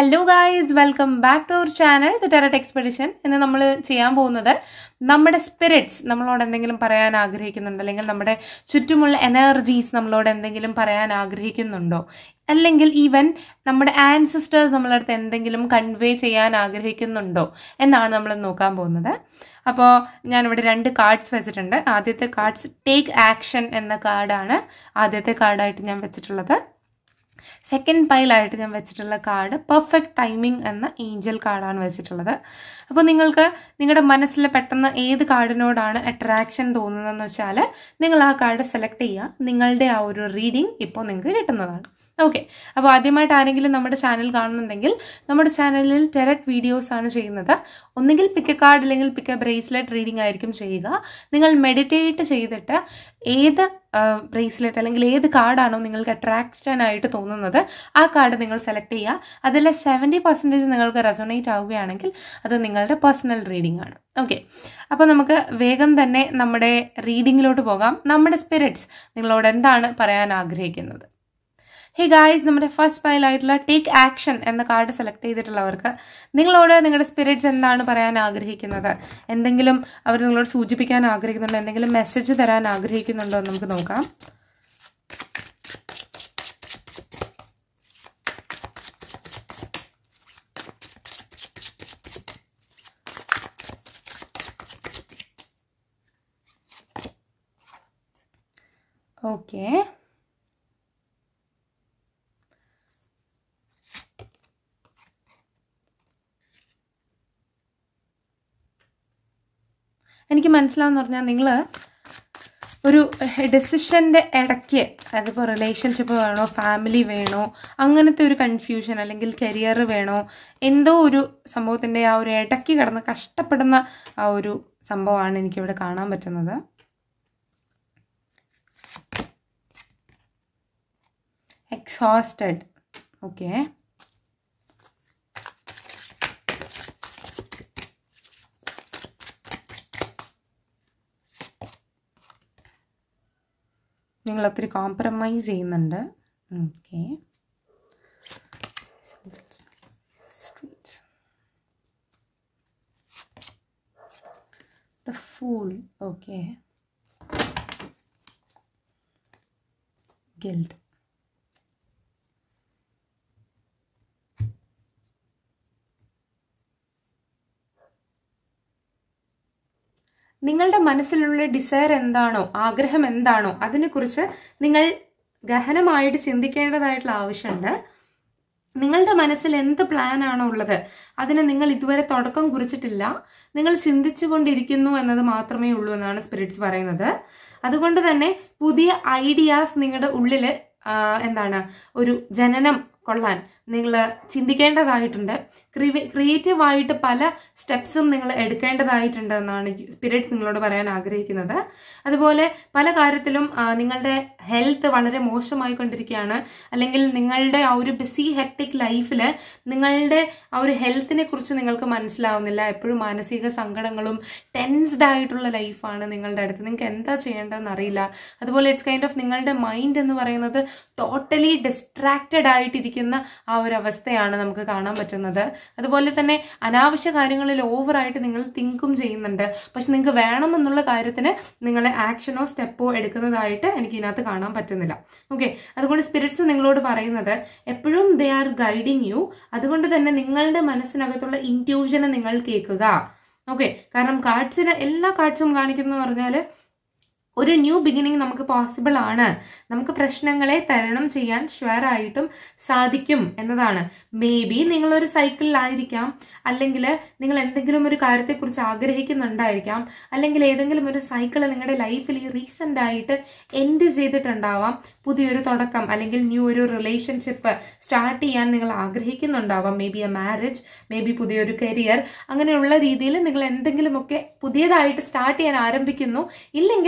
Hello guys welcome back to our channel the tarot expedition ഇന്ന് നമ്മൾ ചെയ്യാൻ പോകുന്നത് നമ്മുടെ സ്പിരിറ്റ്സ് നമ്മളോട് എന്തെങ്കിലും പറയാൻ ആഗ്രഹിക്കുന്നുണ്ടോ അല്ലെങ്കിൽ നമ്മുടെ ചുറ്റുമുള്ള എനർജീസ് നമ്മളോട് എന്തെങ്കിലും പറയാൻ ആഗ്രഹിക്കുന്നുണ്ടോ അല്ലെങ്കിൽ ഈവൻ നമ്മുടെ ആൻസിസ്റ്റേഴ്സ് നമ്മളടുത്ത് എന്തെങ്കിലും കൺവേ ചെയ്യാൻ ആഗ്രഹിക്കുന്നുണ്ടോ എന്നാണ് നമ്മൾ നോക്കാൻ പോകുന്നത് അപ്പോൾ ഞാനിവിടെ രണ്ട് കാർഡ്സ് വെച്ചിട്ടുണ്ട് ആദ്യത്തെ കാർഡ്സ് ടേക്ക് ആക്ഷൻ എന്ന കാർഡാണ് ആദ്യത്തെ കാർഡായിട്ട് ഞാൻ വെച്ചിട്ടുള്ളത് സെക്കൻഡ് പൈലായിട്ട് ഞാൻ വെച്ചിട്ടുള്ള കാർഡ് പെർഫെക്റ്റ് ടൈമിംഗ് എന്ന ഏഞ്ചൽ കാർഡാണ് വെച്ചിട്ടുള്ളത് അപ്പോൾ നിങ്ങൾക്ക് നിങ്ങളുടെ മനസ്സിൽ പെട്ടെന്ന് ഏത് കാർഡിനോടാണ് അട്രാക്ഷൻ തോന്നുന്നതെന്ന് വെച്ചാൽ നിങ്ങൾ ആ കാർഡ് സെലക്ട് ചെയ്യുക നിങ്ങളുടെ ആ ഒരു റീഡിംഗ് ഇപ്പോൾ നിങ്ങൾക്ക് കിട്ടുന്നതാണ് ഓക്കെ അപ്പോൾ ആദ്യമായിട്ട് ആരെങ്കിലും നമ്മുടെ ചാനൽ കാണുന്നുണ്ടെങ്കിൽ നമ്മുടെ ചാനലിൽ ടെററ്റ് വീഡിയോസ് ആണ് ചെയ്യുന്നത് ഒന്നുകിൽ പിക്ക് കാർഡ് അല്ലെങ്കിൽ പിക്ക് ബ്രേസ്ലെറ്റ് റീഡിംഗ് ആയിരിക്കും ചെയ്യുക നിങ്ങൾ മെഡിറ്റേറ്റ് ചെയ്തിട്ട് ഏത് ബ്രേസ്ലെറ്റ് അല്ലെങ്കിൽ ഏത് കാർഡാണോ നിങ്ങൾക്ക് അട്രാക്ഷൻ ആയിട്ട് തോന്നുന്നത് ആ കാർഡ് നിങ്ങൾ സെലക്ട് ചെയ്യുക അതിൽ സെവൻറ്റി പെർസെൻറ്റേജ് നിങ്ങൾക്ക് റെസൊണേറ്റ് ആവുകയാണെങ്കിൽ അത് നിങ്ങളുടെ പേഴ്സണൽ റീഡിംഗ് ആണ് ഓക്കെ അപ്പോൾ നമുക്ക് വേഗം തന്നെ നമ്മുടെ റീഡിങ്ങിലോട്ട് പോകാം നമ്മുടെ സ്പിരിറ്റ്സ് നിങ്ങളോട് എന്താണ് പറയാൻ ആഗ്രഹിക്കുന്നത് ഹേ ഗായ്സ് നമ്മുടെ ഫസ്റ്റ് പൈലായിട്ടുള്ള ടേക്ക് ആക്ഷൻ എന്ന കാർഡ് സെലക്ട് ചെയ്തിട്ടുള്ളവർക്ക് നിങ്ങളോട് നിങ്ങളുടെ സ്പിരിറ്റ്സ് എന്താണ് പറയാൻ ആഗ്രഹിക്കുന്നത് എന്തെങ്കിലും അവർ നിങ്ങളോട് സൂചിപ്പിക്കാൻ ആഗ്രഹിക്കുന്നുണ്ടോ എന്തെങ്കിലും മെസ്സേജ് തരാൻ ആഗ്രഹിക്കുന്നുണ്ടോ എന്ന് നമുക്ക് നോക്കാം ഓക്കേ എനിക്ക് മനസ്സിലാവുന്ന പറഞ്ഞാൽ നിങ്ങൾ ഒരു ഡെസിഷൻ്റെ ഇടയ്ക്ക് അതിപ്പോൾ റിലേഷൻഷിപ്പ് വേണോ ഫാമിലി വേണോ അങ്ങനത്തെ ഒരു കൺഫ്യൂഷൻ അല്ലെങ്കിൽ കരിയർ വേണോ എന്തോ ഒരു സംഭവത്തിൻ്റെ ആ ഒരു ഇടയ്ക്ക് കിടന്ന് കഷ്ടപ്പെടുന്ന ആ ഒരു സംഭവമാണ് എനിക്കിവിടെ കാണാൻ പറ്റുന്നത് എക്സോസ്റ്റഡ് ഓക്കെ നിങ്ങൾ ഒത്തിരി കോംപ്രമൈസ് ചെയ്യുന്നുണ്ട് okay the fool okay guilt നിങ്ങളുടെ മനസ്സിലുള്ള ഡിസയർ എന്താണോ ആഗ്രഹം എന്താണോ അതിനെക്കുറിച്ച് നിങ്ങൾ ഗഹനമായിട്ട് ചിന്തിക്കേണ്ടതായിട്ടുള്ള ആവശ്യമുണ്ട് നിങ്ങളുടെ മനസ്സിൽ എന്ത് പ്ലാൻ ആണോ ഉള്ളത് അതിന് നിങ്ങൾ ഇതുവരെ തുടക്കം കുറിച്ചിട്ടില്ല നിങ്ങൾ ചിന്തിച്ചു കൊണ്ടിരിക്കുന്നു എന്നത് മാത്രമേ ഉള്ളൂ എന്നാണ് സ്പിരിറ്റ്സ് പറയുന്നത് അതുകൊണ്ട് തന്നെ പുതിയ ഐഡിയാസ് നിങ്ങളുടെ ഉള്ളിൽ എന്താണ് ഒരു ജനനം കൊള്ളാൻ നിങ്ങൾ ചിന്തിക്കേണ്ടതായിട്ടുണ്ട് ക്രിയേറ്റീവായിട്ട് പല സ്റ്റെപ്സും നിങ്ങൾ എടുക്കേണ്ടതായിട്ടുണ്ട് എന്നാണ് സ്പിരിറ്റ്സ് നിങ്ങളോട് പറയാൻ ആഗ്രഹിക്കുന്നത് അതുപോലെ പല കാര്യത്തിലും നിങ്ങളുടെ ഹെൽത്ത് വളരെ മോശമായി കൊണ്ടിരിക്കുകയാണ് അല്ലെങ്കിൽ നിങ്ങളുടെ ആ ഒരു ബിസി ഹെക്ടിക് ലൈഫിൽ നിങ്ങളുടെ ആ ഒരു ഹെൽത്തിനെ കുറിച്ച് നിങ്ങൾക്ക് മനസ്സിലാവുന്നില്ല എപ്പോഴും മാനസിക സങ്കടങ്ങളും ടെൻസ്ഡ് ആയിട്ടുള്ള ലൈഫാണ് നിങ്ങളുടെ അടുത്ത് നിങ്ങൾക്ക് എന്താ ചെയ്യേണ്ടതെന്ന് അറിയില്ല അതുപോലെ ഇറ്റ്സ് കൈൻഡ് ഓഫ് നിങ്ങളുടെ മൈൻഡ് എന്ന് പറയുന്നത് ടോട്ടലി ഡിസ്ട്രാക്റ്റഡ് ആയിട്ടിരിക്കുന്ന ആ ഒരു അവസ്ഥയാണ് നമുക്ക് കാണാൻ പറ്റുന്നത് അതുപോലെ തന്നെ അനാവശ്യ കാര്യങ്ങളിൽ ഓവറായിട്ട് നിങ്ങൾ തിങ്കും ചെയ്യുന്നുണ്ട് പക്ഷെ നിങ്ങൾക്ക് വേണമെന്നുള്ള കാര്യത്തിന് നിങ്ങൾ ആക്ഷനോ സ്റ്റെപ്പോ എടുക്കുന്നതായിട്ട് എനിക്ക് ഇതിനകത്ത് കാണാൻ പറ്റുന്നില്ല ഓക്കെ അതുകൊണ്ട് സ്പിരിറ്റ്സ് നിങ്ങളോട് പറയുന്നത് എപ്പോഴും ദേ ആർ ഗൈഡിങ് യു അതുകൊണ്ട് തന്നെ നിങ്ങളുടെ മനസ്സിനകത്തുള്ള ഇൻറ്റ്യൂഷനെ നിങ്ങൾ കേൾക്കുക ഓക്കെ കാരണം കാർഡ്സിന് എല്ലാ കാർഡ്സും കാണിക്കുന്നു പറഞ്ഞാൽ ഒരു ന്യൂ ബിഗിനിങ് നമുക്ക് പോസിബിൾ ആണ് നമുക്ക് പ്രശ്നങ്ങളെ തരണം ചെയ്യാൻ ഷുവറായിട്ടും സാധിക്കും എന്നതാണ് മേ ബി നിങ്ങളൊരു സൈക്കിളിലായിരിക്കാം അല്ലെങ്കിൽ നിങ്ങൾ എന്തെങ്കിലും ഒരു കാര്യത്തെക്കുറിച്ച് ആഗ്രഹിക്കുന്നുണ്ടായിരിക്കാം അല്ലെങ്കിൽ ഏതെങ്കിലും ഒരു സൈക്കിൾ നിങ്ങളുടെ ലൈഫിൽ ഈ റീസെൻ്റ് ആയിട്ട് എൻഡ് ചെയ്തിട്ടുണ്ടാവാം പുതിയൊരു തുടക്കം അല്ലെങ്കിൽ ന്യൂ ഒരു റിലേഷൻഷിപ്പ് സ്റ്റാർട്ട് ചെയ്യാൻ നിങ്ങൾ ആഗ്രഹിക്കുന്നുണ്ടാവാം maybe a marriage maybe പുതിയൊരു കരിയർ അങ്ങനെയുള്ള രീതിയിൽ നിങ്ങൾ എന്തെങ്കിലുമൊക്കെ പുതിയതായിട്ട് സ്റ്റാർട്ട് ചെയ്യാൻ ആരംഭിക്കുന്നു ഇല്ലെങ്കിൽ നിങ്ങളുടെ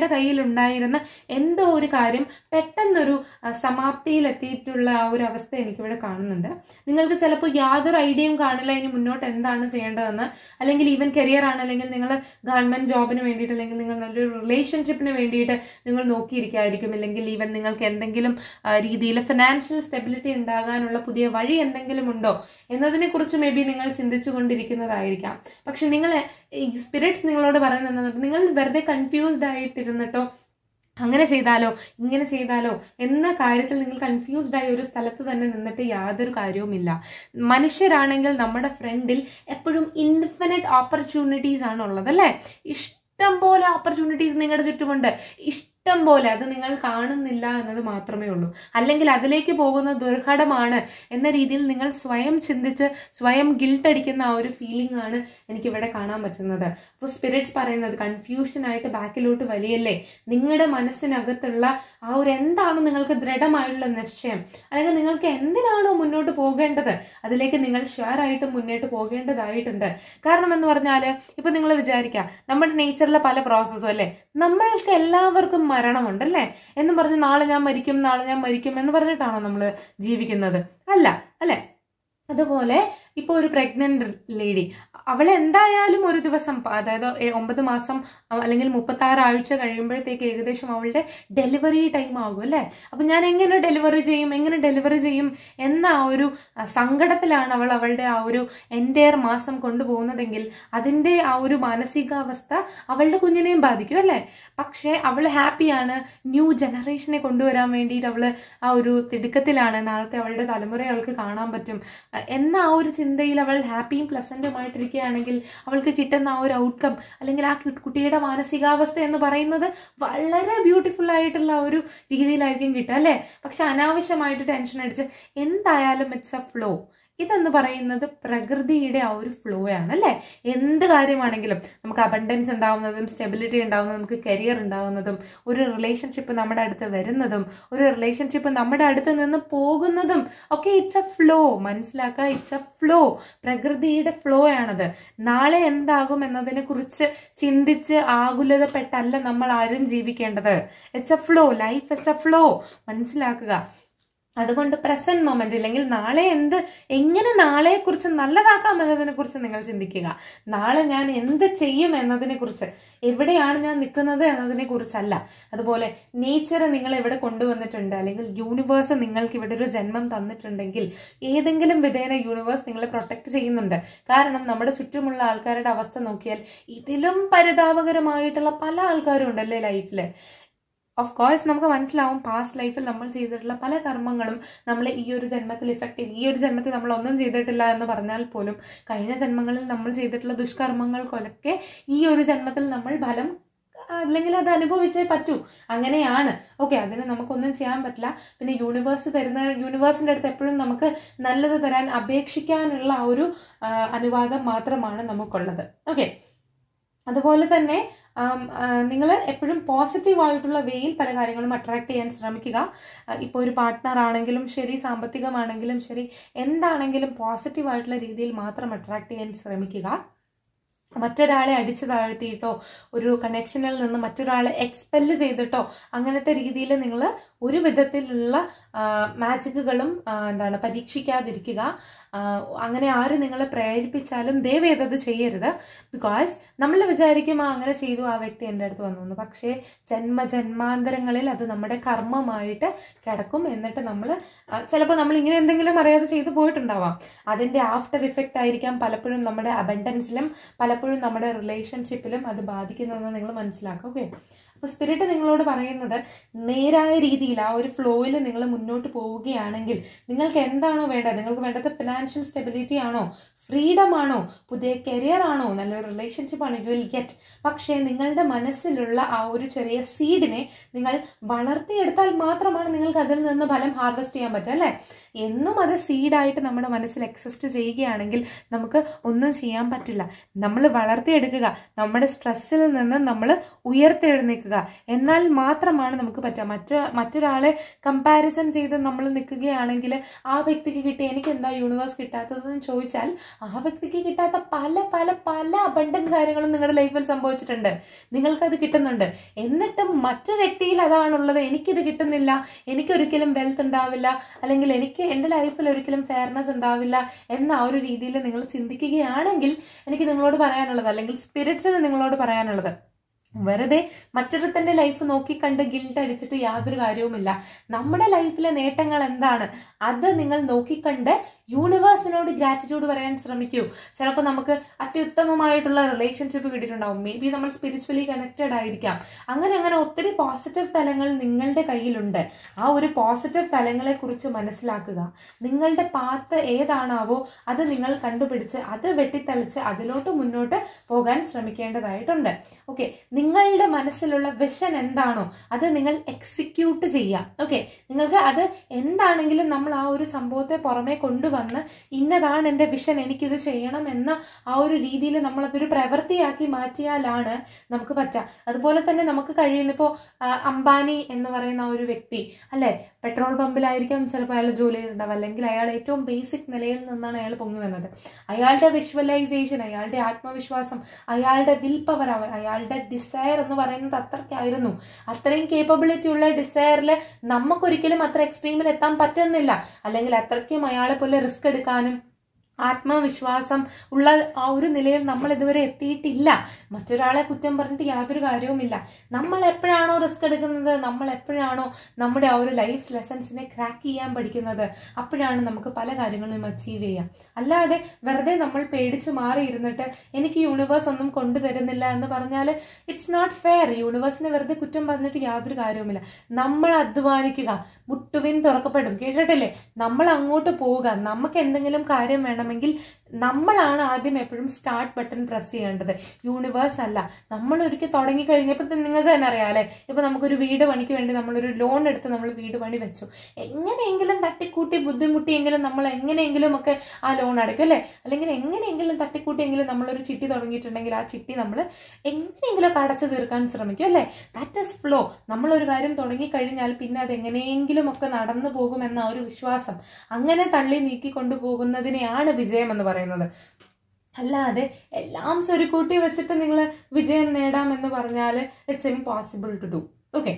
നിങ്ങളുടെ കയ്യിൽ ഉണ്ടായിരുന്ന എന്തോ ഒരു കാര്യം പെട്ടെന്നൊരു ആ, സമാപ്തിയിലെത്തിയിട്ടുള്ള ആ ഒരു അവസ്ഥ എനിക്കിവിടെ കാണുന്നുണ്ട് നിങ്ങൾക്ക് ചിലപ്പോൾ യാതൊരു ഐഡിയയും കാണില്ല ഇനി മുന്നോട്ട് എന്താണ് ചെയ്യേണ്ടതെന്ന് അല്ലെങ്കിൽ ഈവൻ കരിയർ ആണ് അല്ലെങ്കിൽ നിങ്ങൾ ഗവൺമെന്റ് ജോബിന് വേണ്ടിയിട്ട് അല്ലെങ്കിൽ നിങ്ങൾ നല്ലൊരു റിലേഷൻഷിപ്പിന് വേണ്ടിയിട്ട് നിങ്ങൾ നോക്കിയിരിക്കായിരിക്കും അല്ലെങ്കിൽ ഈവൻ നിങ്ങൾക്ക് എന്തെങ്കിലും രീതിയിൽ ഫിനാൻഷ്യൽ സ്റ്റെബിലിറ്റി ഉണ്ടാകാനുള്ള പുതിയ വഴി എന്തെങ്കിലും ഉണ്ടോ എന്നതിനെ കുറിച്ച് മേ ബി നിങ്ങൾ ചിന്തിച്ചു കൊണ്ടിരിക്കുന്നതായിരിക്കാം പക്ഷെ നിങ്ങൾ സ്പിരിറ്റ്സ് നിങ്ങളോട് പറയുന്നത് നിങ്ങൾ വെറുതെ കൺഫ്യൂസ്ഡ് ആയിട്ടിരുന്നിട്ടോ അങ്ങനെ ചെയ്താലോ ഇങ്ങനെ ചെയ്താലോ എന്ന കാര്യത്തിൽ നിങ്ങൾ കൺഫ്യൂസ്ഡ് ആയ ഒരു സ്ഥലത്ത് തന്നെ നിന്നിട്ട് യാതൊരു കാര്യവുമില്ല മനുഷ്യരാണെങ്കിൽ നമ്മുടെ ഫ്രണ്ടിൽ എപ്പോഴും ഇൻഫിനിറ്റ് ഓപ്പർച്യൂണിറ്റീസ് ആണ് ഉള്ളത് അല്ലേ ഇഷ്ടം പോലെ ഓപ്പർച്യൂണിറ്റീസ് നിങ്ങളുടെ ചുറ്റുമുണ്ട് ഇഷ്ടം പോലെ അത് നിങ്ങൾ കാണുന്നില്ല എന്നത് മാത്രമേ ഉള്ളൂ അല്ലെങ്കിൽ അതിലേക്ക് പോകുന്ന ദുർഘടമാണ് എന്ന രീതിയിൽ നിങ്ങൾ സ്വയം ചിന്തിച്ച് സ്വയം ഗിൽട്ട് അടിക്കുന്ന ആ ഒരു ഫീലിംഗ് ആണ് എനിക്കിവിടെ കാണാൻ പറ്റുന്നത് അപ്പോൾ സ്പിരിറ്റ്സ് പറയുന്നത് കൺഫ്യൂഷൻ ആയിട്ട് ബാക്കിലോട്ട് വലിയല്ലേ നിങ്ങളുടെ മനസ്സിനകത്തുള്ള ആ ഒരു എന്താണ് നിങ്ങൾക്ക് ദൃഢമായിട്ടുള്ള നിശ്ചയം അല്ലെങ്കിൽ നിങ്ങൾക്ക് എന്തിനാണോ മുന്നോട്ട് പോകേണ്ടത് അതിലേക്ക് നിങ്ങൾ ഷുവർ ആയിട്ട് മുന്നോട്ട് പോകേണ്ടതായിട്ടുണ്ട് കാരണം എന്ന് പറഞ്ഞാൽ ഇപ്പൊ നിങ്ങൾ വിചാരിക്കുക നമ്മുടെ നേച്ചറിലെ പല പ്രോസസ്സും അല്ലേ നമ്മൾക്ക് എല്ലാവർക്കും മരണമുണ്ട് അല്ലേ എന്ന് പറഞ്ഞ് നാളെ ഞാൻ മരിക്കും നാളെ ഞാൻ മരിക്കും എന്ന് പറഞ്ഞിട്ടാണോ നമ്മൾ ജീവിക്കുന്നത് അല്ല അല്ലെ അതുപോലെ ഇപ്പോൾ ഒരു പ്രഗ്നന്റ് ലേഡി അവൾ എന്തായാലും ഒരു ദിവസം പ- അതായത് എ- ഒമ്പത് മാസം അ- അല്ലെങ്കിൽ മുപ്പത്തി ആറ് ആഴ്ച കഴിയുമ്പോഴത്തേക്ക് ഏകദേശം അവളുടെ ഡെലിവറി ടൈം ആകും അല്ലേ അപ്പൊ ഞാൻ എങ്ങനെ ഡെലിവറി ചെയ്യും എങ്ങനെ ഡെലിവറി ചെയ്യും എന്ന ആ ഒരു അ, സങ്കടത്തിലാണ് അവൾ അവളുടെ ആ ഒരു എൻറ്റയർ മാസം കൊണ്ടുപോകുന്നതെങ്കിൽ അതിന്റെ ആ ഒരു മാനസികാവസ്ഥ അവളുടെ കുഞ്ഞിനെയും ബാധിക്കും അല്ലേ പക്ഷേ അവൾ ഹാപ്പിയാണ് ന്യൂ ജനറേഷനെ കൊണ്ടുവരാൻ വേണ്ടിയിട്ട് അവള് ആ ഒരു തിടുക്കത്തിലാണ് നാളത്തെ അവളുടെ തലമുറ അവൾക്ക് കാണാൻ പറ്റും അഹ് എന്ന ആ ഒരു ചിന്തയിൽ അവൾ ഹാപ്പിയും പ്ലസന്റുമായിട്ടിരിക്കുകയാണെങ്കിൽ അവൾക്ക് കിട്ടുന്ന ആ ഒരു ഔട്ട്കം അല്ലെങ്കിൽ ആ കു- കുട്ടിയുടെ മാനസികാവസ്ഥ എന്ന് പറയുന്നത് വളരെ ബ്യൂട്ടിഫുൾ ആയിട്ടുള്ള ആ ഒരു രീതിയിലായിരിക്കും കിട്ടുക അല്ലേ പക്ഷെ അനാവശ്യമായിട്ട് ടെൻഷൻ അടിച്ച് എന്തായാലും ഇറ്റ്സ് എ ഫ്ലോ ഇതെന്ന് പറയുന്നത് പ്രകൃതിയുടെ ആ ഒരു ഫ്ലോ ആണ് അല്ലേ എന്ത് കാര്യമാണെങ്കിലും നമുക്ക് അബണ്ടൻസ് ഉണ്ടാവുന്നതും സ്റ്റെബിലിറ്റി ഉണ്ടാവുന്നതും നമുക്ക് കരിയർ ഉണ്ടാവുന്നതും ഒരു റിലേഷൻഷിപ്പ് നമ്മുടെ അടുത്ത് വരുന്നതും ഒരു റിലേഷൻഷിപ്പ് നമ്മുടെ അടുത്ത് നിന്ന് പോകുന്നതും ഒക്കെ ഇറ്റ്സ് എ ഫ്ലോ മനസ്സിലാക്കുക ഇറ്റ്സ് എ ഫ്ലോ പ്രകൃതിയുടെ ഫ്ലോ ആണത് നാളെ എന്താകും എന്നതിനെ കുറിച്ച് ചിന്തിച്ച് ആകുലതപ്പെട്ടല്ല നമ്മൾ ആരും ജീവിക്കേണ്ടത് it's a flow life is a flow മനസ്സിലാക്കുക അതുകൊണ്ട് പ്രസന്റ് മൊമെന്റ് അല്ലെങ്കിൽ നാളെ എന്ത് എങ്ങനെ നാളെയെ കുറിച്ച് നല്ലതാക്കാം എന്നതിനെ കുറിച്ച് നിങ്ങൾ ചിന്തിക്കുക നാളെ ഞാൻ എന്ത് ചെയ്യും എന്നതിനെ കുറിച്ച് എവിടെയാണ് ഞാൻ നിൽക്കുന്നത് എന്നതിനെ കുറിച്ചല്ല അതുപോലെ നേച്ചർ നിങ്ങൾ ഇവിടെ കൊണ്ടുവന്നിട്ടുണ്ട് അല്ലെങ്കിൽ യൂണിവേഴ്സ് നിങ്ങൾക്ക് ഇവിടെ ഒരു ജന്മം തന്നിട്ടുണ്ടെങ്കിൽ ഏതെങ്കിലും വിധേന യൂണിവേഴ്സ് നിങ്ങളെ പ്രൊട്ടക്ട് ചെയ്യുന്നുണ്ട് കാരണം നമ്മുടെ ചുറ്റുമുള്ള ആൾക്കാരുടെ അവസ്ഥ നോക്കിയാൽ ഇതിലും പരിതാപകരമായിട്ടുള്ള പല ആൾക്കാരും ഉണ്ടല്ലേ ലൈഫിൽ ഓഫ് കോഴ്സ് നമുക്ക് മനസ്സിലാവും പാസ്റ്റ് ലൈഫിൽ നമ്മൾ ചെയ്തിട്ടുള്ള പല കർമ്മങ്ങളും നമ്മൾ ഈ ഒരു ജന്മത്തിൽ ഇഫക്റ്റ് ചെയ്യും ഈ ഒരു ജന്മത്തിൽ നമ്മൾ ഒന്നും ചെയ്തിട്ടില്ല എന്ന് പറഞ്ഞാൽ പോലും കഴിഞ്ഞ ജന്മങ്ങളിൽ നമ്മൾ ചെയ്തിട്ടുള്ള ദുഷ്കർമ്മങ്ങൾക്കൊക്കെ ഈ ഒരു ജന്മത്തിൽ നമ്മൾ ഫലം അല്ലെങ്കിൽ അത് അനുഭവിച്ചേ പറ്റൂ അങ്ങനെയാണ് ഓക്കെ അതിന് നമുക്കൊന്നും ചെയ്യാൻ പറ്റില്ല പിന്നെ യൂണിവേഴ്സ് തരുന്ന യൂണിവേഴ്സിന്റെ അടുത്ത് എപ്പോഴും നമുക്ക് നല്ലത് തരാൻ അപേക്ഷിക്കാനുള്ള ആ ഒരു ആ, അനുവാദം മാത്രമാണ് നമുക്കുള്ളത് ഓക്കെ അതുപോലെ തന്നെ നിങ്ങൾ എപ്പോഴും പോസിറ്റീവ് ആയിട്ടുള്ള വേയിൽ പല കാര്യങ്ങളും അട്രാക്ട് ചെയ്യാൻ ശ്രമിക്കുക ഇപ്പോൾ ഒരു പാർട്ട്ണർ ആണെങ്കിലും ശരി സാമ്പത്തികമാണെങ്കിലും ശരി എന്താണെങ്കിലും പോസിറ്റീവ് ആയിട്ടുള്ള രീതിയിൽ മാത്രം അട്രാക്ട് ചെയ്യാൻ ശ്രമിക്കുക മറ്റൊരാളെ അടിച്ചു താഴ്ത്തിയിട്ടോ ഒരു കണക്ഷനിൽ നിന്ന് മറ്റൊരാളെ എക്സ്പെല് ചെയ്തിട്ടോ അങ്ങനത്തെ രീതിയിൽ നിങ്ങൾ ഒരു വിധത്തിലുള്ള മാജിക്കുകളും എന്താണ് പരീക്ഷിക്കാതിരിക്കുക ആ, അങ്ങനെ ആര് നിങ്ങളെ പ്രേരിപ്പിച്ചാലും ദയവേദത് ചെയ്യരുത് ബിക്കോസ് നമ്മൾ വിചാരിക്കും ആ അങ്ങനെ ചെയ്തു ആ വ്യക്തി എൻ്റെ അടുത്ത് വന്നു എന്ന് പക്ഷേ ജന്മ ജന്മാന്തരങ്ങളിൽ അത് നമ്മുടെ കർമ്മമായിട്ട് കിടക്കും എന്നിട്ട് നമ്മൾ ചിലപ്പോൾ നമ്മൾ ഇങ്ങനെ എന്തെങ്കിലും അറിയാതെ ചെയ്തു പോയിട്ടുണ്ടാവാം അതിൻ്റെ ആഫ്റ്റർ ഇഫക്റ്റ് ആയിരിക്കാം പലപ്പോഴും നമ്മുടെ അബൻഡൻസിലും പലപ്പോഴും നമ്മുടെ റിലേഷൻഷിപ്പിലും അത് ബാധിക്കുന്നതെന്ന് നിങ്ങൾ മനസ്സിലാക്കുക ഓക്കെ അപ്പോൾ സ്പിരിറ്റ് നിങ്ങളോട് പറയുന്നത് നേരായ രീതിയിൽ ആ ഒരു ഫ്ലോയിൽ നിങ്ങൾ മുന്നോട്ട് പോവുകയാണെങ്കിൽ നിങ്ങൾക്ക് എന്താണോ വേണ്ടത് നിങ്ങൾക്ക് വേണ്ടത് ഫിനാൻഷ്യൽ സ്റ്റെബിലിറ്റി ആണോ ഫ്രീഡം ആണോ പുതിയ കരിയർ ആണോ നല്ലൊരു റിലേഷൻഷിപ്പ് ആണോ യു വിൽ ഗെറ്റ് പക്ഷേ നിങ്ങളുടെ മനസ്സിലുള്ള ആ ഒരു ചെറിയ സീഡിനെ നിങ്ങൾ വളർത്തിയെടുത്താൽ മാത്രമാണ് നിങ്ങൾക്ക് അതിൽ നിന്ന് ഫലം ഹാർവെസ്റ്റ് ചെയ്യാൻ പറ്റുക അല്ലേ എന്നും അത് സീഡായിട്ട് നമ്മുടെ മനസ്സിൽ എക്സിസ്റ്റ് ചെയ്യുകയാണെങ്കിൽ നമുക്ക് ഒന്നും ചെയ്യാൻ പറ്റില്ല നമ്മൾ വളർത്തിയെടുക്കുക നമ്മുടെ സ്ട്രെസ്സിൽ നിന്ന് നമ്മൾ ഉയർത്തെഴുന്നേൽക്കുക എന്നാൽ മാത്രമാണ് നമുക്ക് പറ്റുക മറ്റു മറ്റൊരാളെ കമ്പാരിസൺ ചെയ്ത് നമ്മൾ നിൽക്കുകയാണെങ്കിൽ ആ വ്യക്തിക്ക് കിട്ടി എനിക്ക് എന്താ യൂണിവേഴ്സ് കിട്ടാത്തതെന്ന് ചോദിച്ചാൽ ആ വ്യക്തിക്ക് കിട്ടാത്ത പല പല പല അബണ്ടന്റ് കാര്യങ്ങളും നിങ്ങളുടെ ലൈഫിൽ സംഭവിച്ചിട്ടുണ്ട് നിങ്ങൾക്കത് കിട്ടുന്നുണ്ട് എന്നിട്ടും മറ്റു വ്യക്തിയിൽ അതാണുള്ളത് എനിക്കിത് കിട്ടുന്നില്ല എനിക്കൊരിക്കലും വെൽത്ത് ഉണ്ടാവില്ല അല്ലെങ്കിൽ എനിക്ക് എൻ്റെ ലൈഫിൽ ഒരിക്കലും ഫെയർനെസ് ഉണ്ടാവില്ല എന്ന ആ ഒരു രീതിയിൽ നിങ്ങൾ ചിന്തിക്കുകയാണെങ്കിൽ എനിക്ക് നിങ്ങളോട് പറയാനുള്ളത് അല്ലെങ്കിൽ സ്പിരിറ്റ്സിന് നിങ്ങളോട് പറയാനുള്ളത് വെറുതെ മറ്റൊരുത്തന്റെ ലൈഫ് നോക്കിക്കണ്ട് ഗിൽട്ട് അടിച്ചിട്ട് യാതൊരു കാര്യവുമില്ല നമ്മുടെ ലൈഫിലെ നേട്ടങ്ങൾ എന്താണ് അത് നിങ്ങൾ നോക്കിക്കണ്ട് യൂണിവേഴ്സിനോട് ഗ്രാറ്റിറ്റ്യൂഡ് പറയാൻ ശ്രമിക്കൂ ചിലപ്പോൾ നമുക്ക് അത്യുത്തമമായിട്ടുള്ള റിലേഷൻഷിപ്പ് കിട്ടിയിട്ടുണ്ടാവും മേ ബി നമ്മൾ സ്പിരിച്വലി കണക്റ്റഡ് ആയിരിക്കാം അങ്ങനെ അങ്ങനെ ഒത്തിരി പോസിറ്റീവ് തലങ്ങൾ നിങ്ങളുടെ കയ്യിലുണ്ട് ആ ഒരു പോസിറ്റീവ് തലങ്ങളെ കുറിച്ച് മനസ്സിലാക്കുക നിങ്ങളുടെ പാത്ത് ഏതാണാവോ അത് നിങ്ങൾ കണ്ടുപിടിച്ച് അത് വെട്ടിത്തളിച്ച് അതിലോട്ട് മുന്നോട്ട് പോകാൻ ശ്രമിക്കേണ്ടതായിട്ടുണ്ട് ഓക്കെ നിങ്ങളുടെ മനസ്സിലുള്ള വിഷൻ എന്താണോ അത് നിങ്ങൾ എക്സിക്യൂട്ട് ചെയ്യുക ഓക്കെ നിങ്ങൾക്ക് അത് എന്താണെങ്കിലും നമ്മൾ ആ ഒരു സംഭവത്തെ പുറമേ കൊണ്ടുവന്ന് ഇന്നതാണ് എൻ്റെ വിഷൻ എനിക്കിത് ചെയ്യണം എന്ന ആ ഒരു രീതിയിൽ നമ്മൾ അതൊരു പ്രവൃത്തിയാക്കി മാറ്റിയാലാണ് നമുക്ക് പറ്റുക അതുപോലെ തന്നെ നമുക്ക് കഴിയുന്ന ഇപ്പോൾ അംബാനി എന്ന് പറയുന്ന ആ ഒരു വ്യക്തി അല്ലെ പെട്രോൾ പമ്പിലായിരിക്കും ചിലപ്പോൾ അയാൾ ജോലി ചെയ്തിട്ടുണ്ടാവും അല്ലെങ്കിൽ അയാൾ ഏറ്റവും ബേസിക് നിലയിൽ നിന്നാണ് അയാൾ പൊങ്ങി വന്നത് അയാളുടെ വിഷ്വലൈസേഷൻ അയാളുടെ ആത്മവിശ്വാസം അയാളുടെ വിൽ പവർ അയാളുടെ ഡിസയർ എന്ന് പറയുന്നത് അത്രയ്ക്കായിരുന്നു അത്രയും കേപ്പബിലിറ്റി ഉള്ള ഡിസയറിൽ നമുക്കൊരിക്കലും അത്ര എക്സ്ട്രീമിൽ എത്താൻ പറ്റുന്നില്ല അല്ലെങ്കിൽ അത്രയ്ക്കും അയാളെ പോലെ റിസ്ക് എടുക്കാനും ആത്മവിശ്വാസം ഉള്ള ആ ഒരു നിലയിൽ നമ്മൾ ഇതുവരെ എത്തിയിട്ടില്ല മറ്റൊരാളെ കുറ്റം പറഞ്ഞിട്ട് യാതൊരു കാര്യവുമില്ല നമ്മൾ എപ്പോഴാണോ റിസ്ക് എടുക്കുന്നത് നമ്മൾ എപ്പോഴാണോ നമ്മുടെ ആ ഒരു ലൈഫ് ലെസൺസിനെ ക്രാക്ക് ചെയ്യാൻ പഠിക്കുന്നത് അപ്പോഴാണ് നമുക്ക് പല കാര്യങ്ങളും അച്ചീവ് ചെയ്യാം അല്ലാതെ വെറുതെ നമ്മൾ പേടിച്ച് മാറി ഇരുന്നിട്ട് എനിക്ക് യൂണിവേഴ്സ് ഒന്നും കൊണ്ടുതരുന്നില്ല എന്ന് പറഞ്ഞാൽ ഇറ്റ്സ് നോട്ട് ഫെയർ യൂണിവേഴ്സിനെ വെറുതെ കുറ്റം പറഞ്ഞിട്ട് യാതൊരു കാര്യവുമില്ല നമ്മൾ അധ്വാനിക്കുക മുട്ടുവിൻ തുറക്കപ്പെടും കേട്ടിട്ടില്ലേ നമ്മൾ അങ്ങോട്ട് പോവുക നമുക്ക് എന്തെങ്കിലും കാര്യം വേണമെങ്കിൽ നമ്മളാണ് ആദ്യം എപ്പോഴും സ്റ്റാർട്ട് ബട്ടൺ പ്രസ് ചെയ്യേണ്ടത് യൂണിവേഴ്സ് അല്ല നമ്മൾ ഒരിക്കൽ തുടങ്ങി കഴിഞ്ഞപ്പോൾ നിങ്ങൾക്ക് തന്നെ അറിയാലേ ഇപ്പൊ നമുക്കൊരു വീട് പണിക്ക് വേണ്ടി നമ്മളൊരു ലോൺ എടുത്ത് നമ്മൾ വീട് പണി വെച്ചു എങ്ങനെയെങ്കിലും തട്ടിക്കൂട്ടി ബുദ്ധിമുട്ടിയെങ്കിലും നമ്മൾ എങ്ങനെയെങ്കിലും ഒക്കെ ആ ലോൺ അടയ്ക്കും അല്ലേ അല്ലെങ്കിൽ എങ്ങനെയെങ്കിലും തട്ടിക്കൂട്ടിയെങ്കിലും നമ്മളൊരു ചിട്ടി തുടങ്ങിയിട്ടുണ്ടെങ്കിൽ ആ ചിട്ടി നമ്മൾ എങ്ങനെയെങ്കിലും ഒക്കെ അടച്ചു തീർക്കാൻ ശ്രമിക്കും അല്ലേ ദാറ്റ് ഇസ് ഫ്ലോ നമ്മളൊരു കാര്യം തുടങ്ങിക്കഴിഞ്ഞാൽ പിന്നെ അത് എങ്ങനെയെങ്കിലും ഒക്കെ നടന്നു പോകുമെന്ന ഒരു വിശ്വാസം അങ്ങനെ തള്ളി നീക്കി കൊണ്ടുപോകുന്നതിനെയാണ് വിജയം എന്ന് പറയുന്നത് അല്ലാതെ എല്ലാം സ്വരുക്കൂട്ടി വെച്ചിട്ട് നിങ്ങൾ വിജയം നേടാം എന്ന് പറഞ്ഞാൽ it's impossible to do okay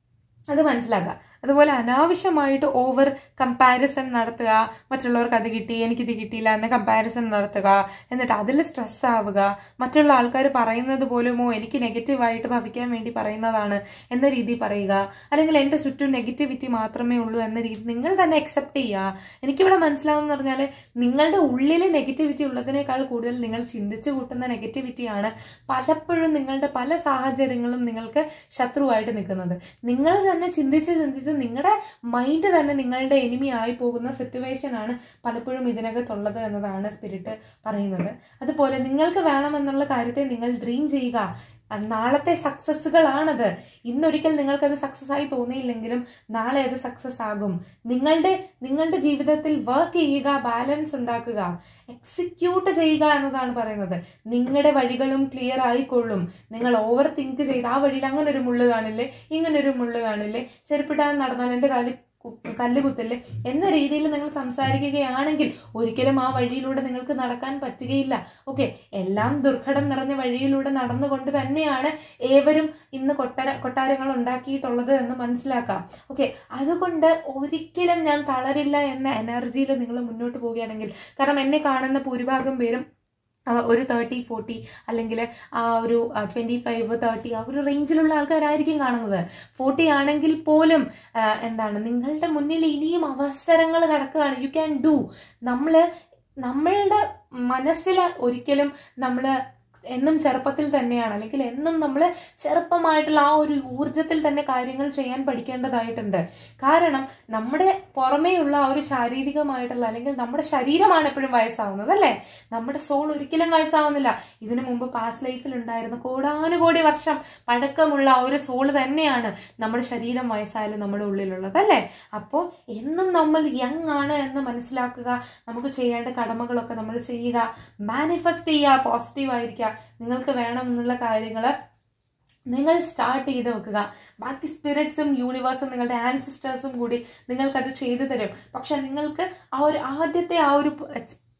അത് മനസ്സിലാക്കുക അതുപോലെ അനാവശ്യമായിട്ട് ഓവർ കമ്പാരിസൺ നടത്തുക മറ്റുള്ളവർക്ക് അത് കിട്ടി എനിക്കിത് കിട്ടിയില്ല എന്ന കമ്പാരിസൺ നടത്തുക എന്നിട്ട് അതിൽ സ്ട്രെസ് ആവുക മറ്റുള്ള ആൾക്കാർ പറയുന്നത് പോലുമോ എനിക്ക് നെഗറ്റീവായിട്ട് ഭവിക്കാൻ വേണ്ടി പറയുന്നതാണ് എന്ന രീതി പറയുക അല്ലെങ്കിൽ എൻ്റെ ചുറ്റും നെഗറ്റിവിറ്റി മാത്രമേ ഉള്ളൂ എന്ന രീതി നിങ്ങൾ തന്നെ അക്സെപ്റ്റ് ചെയ്യുക എനിക്കിവിടെ മനസ്സിലാവുന്ന പറഞ്ഞാൽ നിങ്ങളുടെ ഉള്ളിൽ നെഗറ്റിവിറ്റി ഉള്ളതിനേക്കാൾ കൂടുതൽ നിങ്ങൾ ചിന്തിച്ചു കൂട്ടുന്ന നെഗറ്റിവിറ്റിയാണ് പലപ്പോഴും നിങ്ങളുടെ പല സാഹചര്യങ്ങളും നിങ്ങൾക്ക് ശത്രുവായിട്ട് നിൽക്കുന്നത് നിങ്ങൾ തന്നെ ചിന്തിച്ച് ചിന്തിച്ച് നിങ്ങളുടെ മൈൻഡ് തന്നെ നിങ്ങളുടെ എനിമി ആയി പോകുന്ന സിറ്റുവേഷൻ ആണ് പലപ്പോഴും ഇതിനകത്തുള്ളത് എന്നതാണ് സ്പിരിറ്റ് പറയുന്നത് അതുപോലെ നിങ്ങൾക്ക് വേണമെന്നുള്ള കാര്യത്തെ നിങ്ങൾ ഡ്രീം ചെയ്യുക നാളത്തെ സക്സസ്സുകളാണത് ഇന്നൊരിക്കൽ നിങ്ങൾക്കത് സക്സസ് ആയി തോന്നിയില്ലെങ്കിലും നാളെ അത് സക്സസ് ആകും നിങ്ങളുടെ നിങ്ങളുടെ ജീവിതത്തിൽ വർക്ക് ചെയ്യുക ബാലൻസ് ഉണ്ടാക്കുക എക്സിക്യൂട്ട് ചെയ്യുക എന്നതാണ് പറയുന്നത് നിങ്ങളുടെ വഴികളും ക്ലിയർ ആയിക്കൊള്ളും നിങ്ങൾ ഓവർ തിങ്ക് ചെയ്ത് ആ വഴിയിൽ അങ്ങനെ ഒരു മുള്ള് കാണില്ലേ ഇങ്ങനെ ഒരു മുള്ള് കാണില്ലേ ചെരുപ്പിടാൻ നടന്നാൽ എൻ്റെ കാലിൽ കല്ല് കുത്തല്ലേ എന്ന രീതിയിൽ നിങ്ങൾ സംസാരിക്കുകയാണെങ്കിൽ ഒരിക്കലും ആ വഴിയിലൂടെ നിങ്ങൾക്ക് നടക്കാൻ പറ്റുകയില്ല ഓക്കെ എല്ലാം ദുർഘടം നിറഞ്ഞ വഴിയിലൂടെ നടന്നുകൊണ്ട് തന്നെയാണ് ഏവരും ഇന്ന് കൊട്ടാര കൊട്ടാരങ്ങൾ ഉണ്ടാക്കിയിട്ടുള്ളത് എന്ന് മനസ്സിലാക്കാം ഓക്കെ അതുകൊണ്ട് ഒരിക്കലും ഞാൻ തളരില്ല എന്ന എനർജിയിൽ നിങ്ങൾ മുന്നോട്ട് പോവുകയാണെങ്കിൽ കാരണം എന്നെ കാണുന്ന ഭൂരിഭാഗം പേരും ഒരു തേർട്ടി ഫോർട്ടി അല്ലെങ്കിൽ ആ ഒരു ട്വൻറ്റി ഫൈവ് തേർട്ടി ആ ഒരു റേഞ്ചിലുള്ള ആൾക്കാരായിരിക്കും കാണുന്നത് ഫോർട്ടി ആണെങ്കിൽ പോലും എന്താണ് നിങ്ങളുടെ മുന്നിൽ ഇനിയും അവസരങ്ങൾ കിടക്കുകയാണ് യു ക്യാൻ ഡു നമ്മൾ നമ്മളുടെ മനസ്സിൽ ഒരിക്കലും നമ്മൾ എന്നും ചെറുപ്പത്തിൽ തന്നെയാണ് അല്ലെങ്കിൽ എന്നും നമ്മൾ ചെറുപ്പമായിട്ടുള്ള ആ ഒരു ഊർജത്തിൽ തന്നെ കാര്യങ്ങൾ ചെയ്യാൻ പഠിക്കേണ്ടതായിട്ടുണ്ട് കാരണം നമ്മുടെ പുറമേയുള്ള ആ ഒരു ശാരീരികമായിട്ടുള്ള അല്ലെങ്കിൽ നമ്മുടെ ശരീരമാണ് എപ്പോഴും വയസ്സാവുന്നത് അല്ലേ നമ്മുടെ സോൾ ഒരിക്കലും വയസ്സാവുന്നില്ല ഇതിനു മുമ്പ് പാസ്റ്റ് ലൈഫിൽ ഉണ്ടായിരുന്ന കോടാനുകോടി വർഷം പഴക്കമുള്ള ആ ഒരു സോൾ തന്നെയാണ് നമ്മുടെ ശരീരം വയസ്സായാലും നമ്മുടെ ഉള്ളിലുള്ളത് അല്ലേ അപ്പോൾ എന്നും നമ്മൾ യങ് ആണ് എന്ന് മനസ്സിലാക്കുക നമുക്ക് ചെയ്യേണ്ട കടമകളൊക്കെ നമ്മൾ ചെയ്യുക മാനിഫെസ്റ്റ് ചെയ്യുക പോസിറ്റീവ് ആയിരിക്കുക നിങ്ങൾക്ക് വേണമെന്നുള്ള കാര്യങ്ങൾ നിങ്ങൾ സ്റ്റാർട്ട് ചെയ്ത് വെക്കുക ബാക്കി സ്പിരിറ്റ്സും യൂണിവേഴ്സും നിങ്ങളുടെ ആൻസിസ്റ്റേഴ്സും കൂടി നിങ്ങൾക്കത് ചെയ്തു തരും പക്ഷെ നിങ്ങൾക്ക് ആ ഒരു ആദ്യത്തെ ആ ഒരു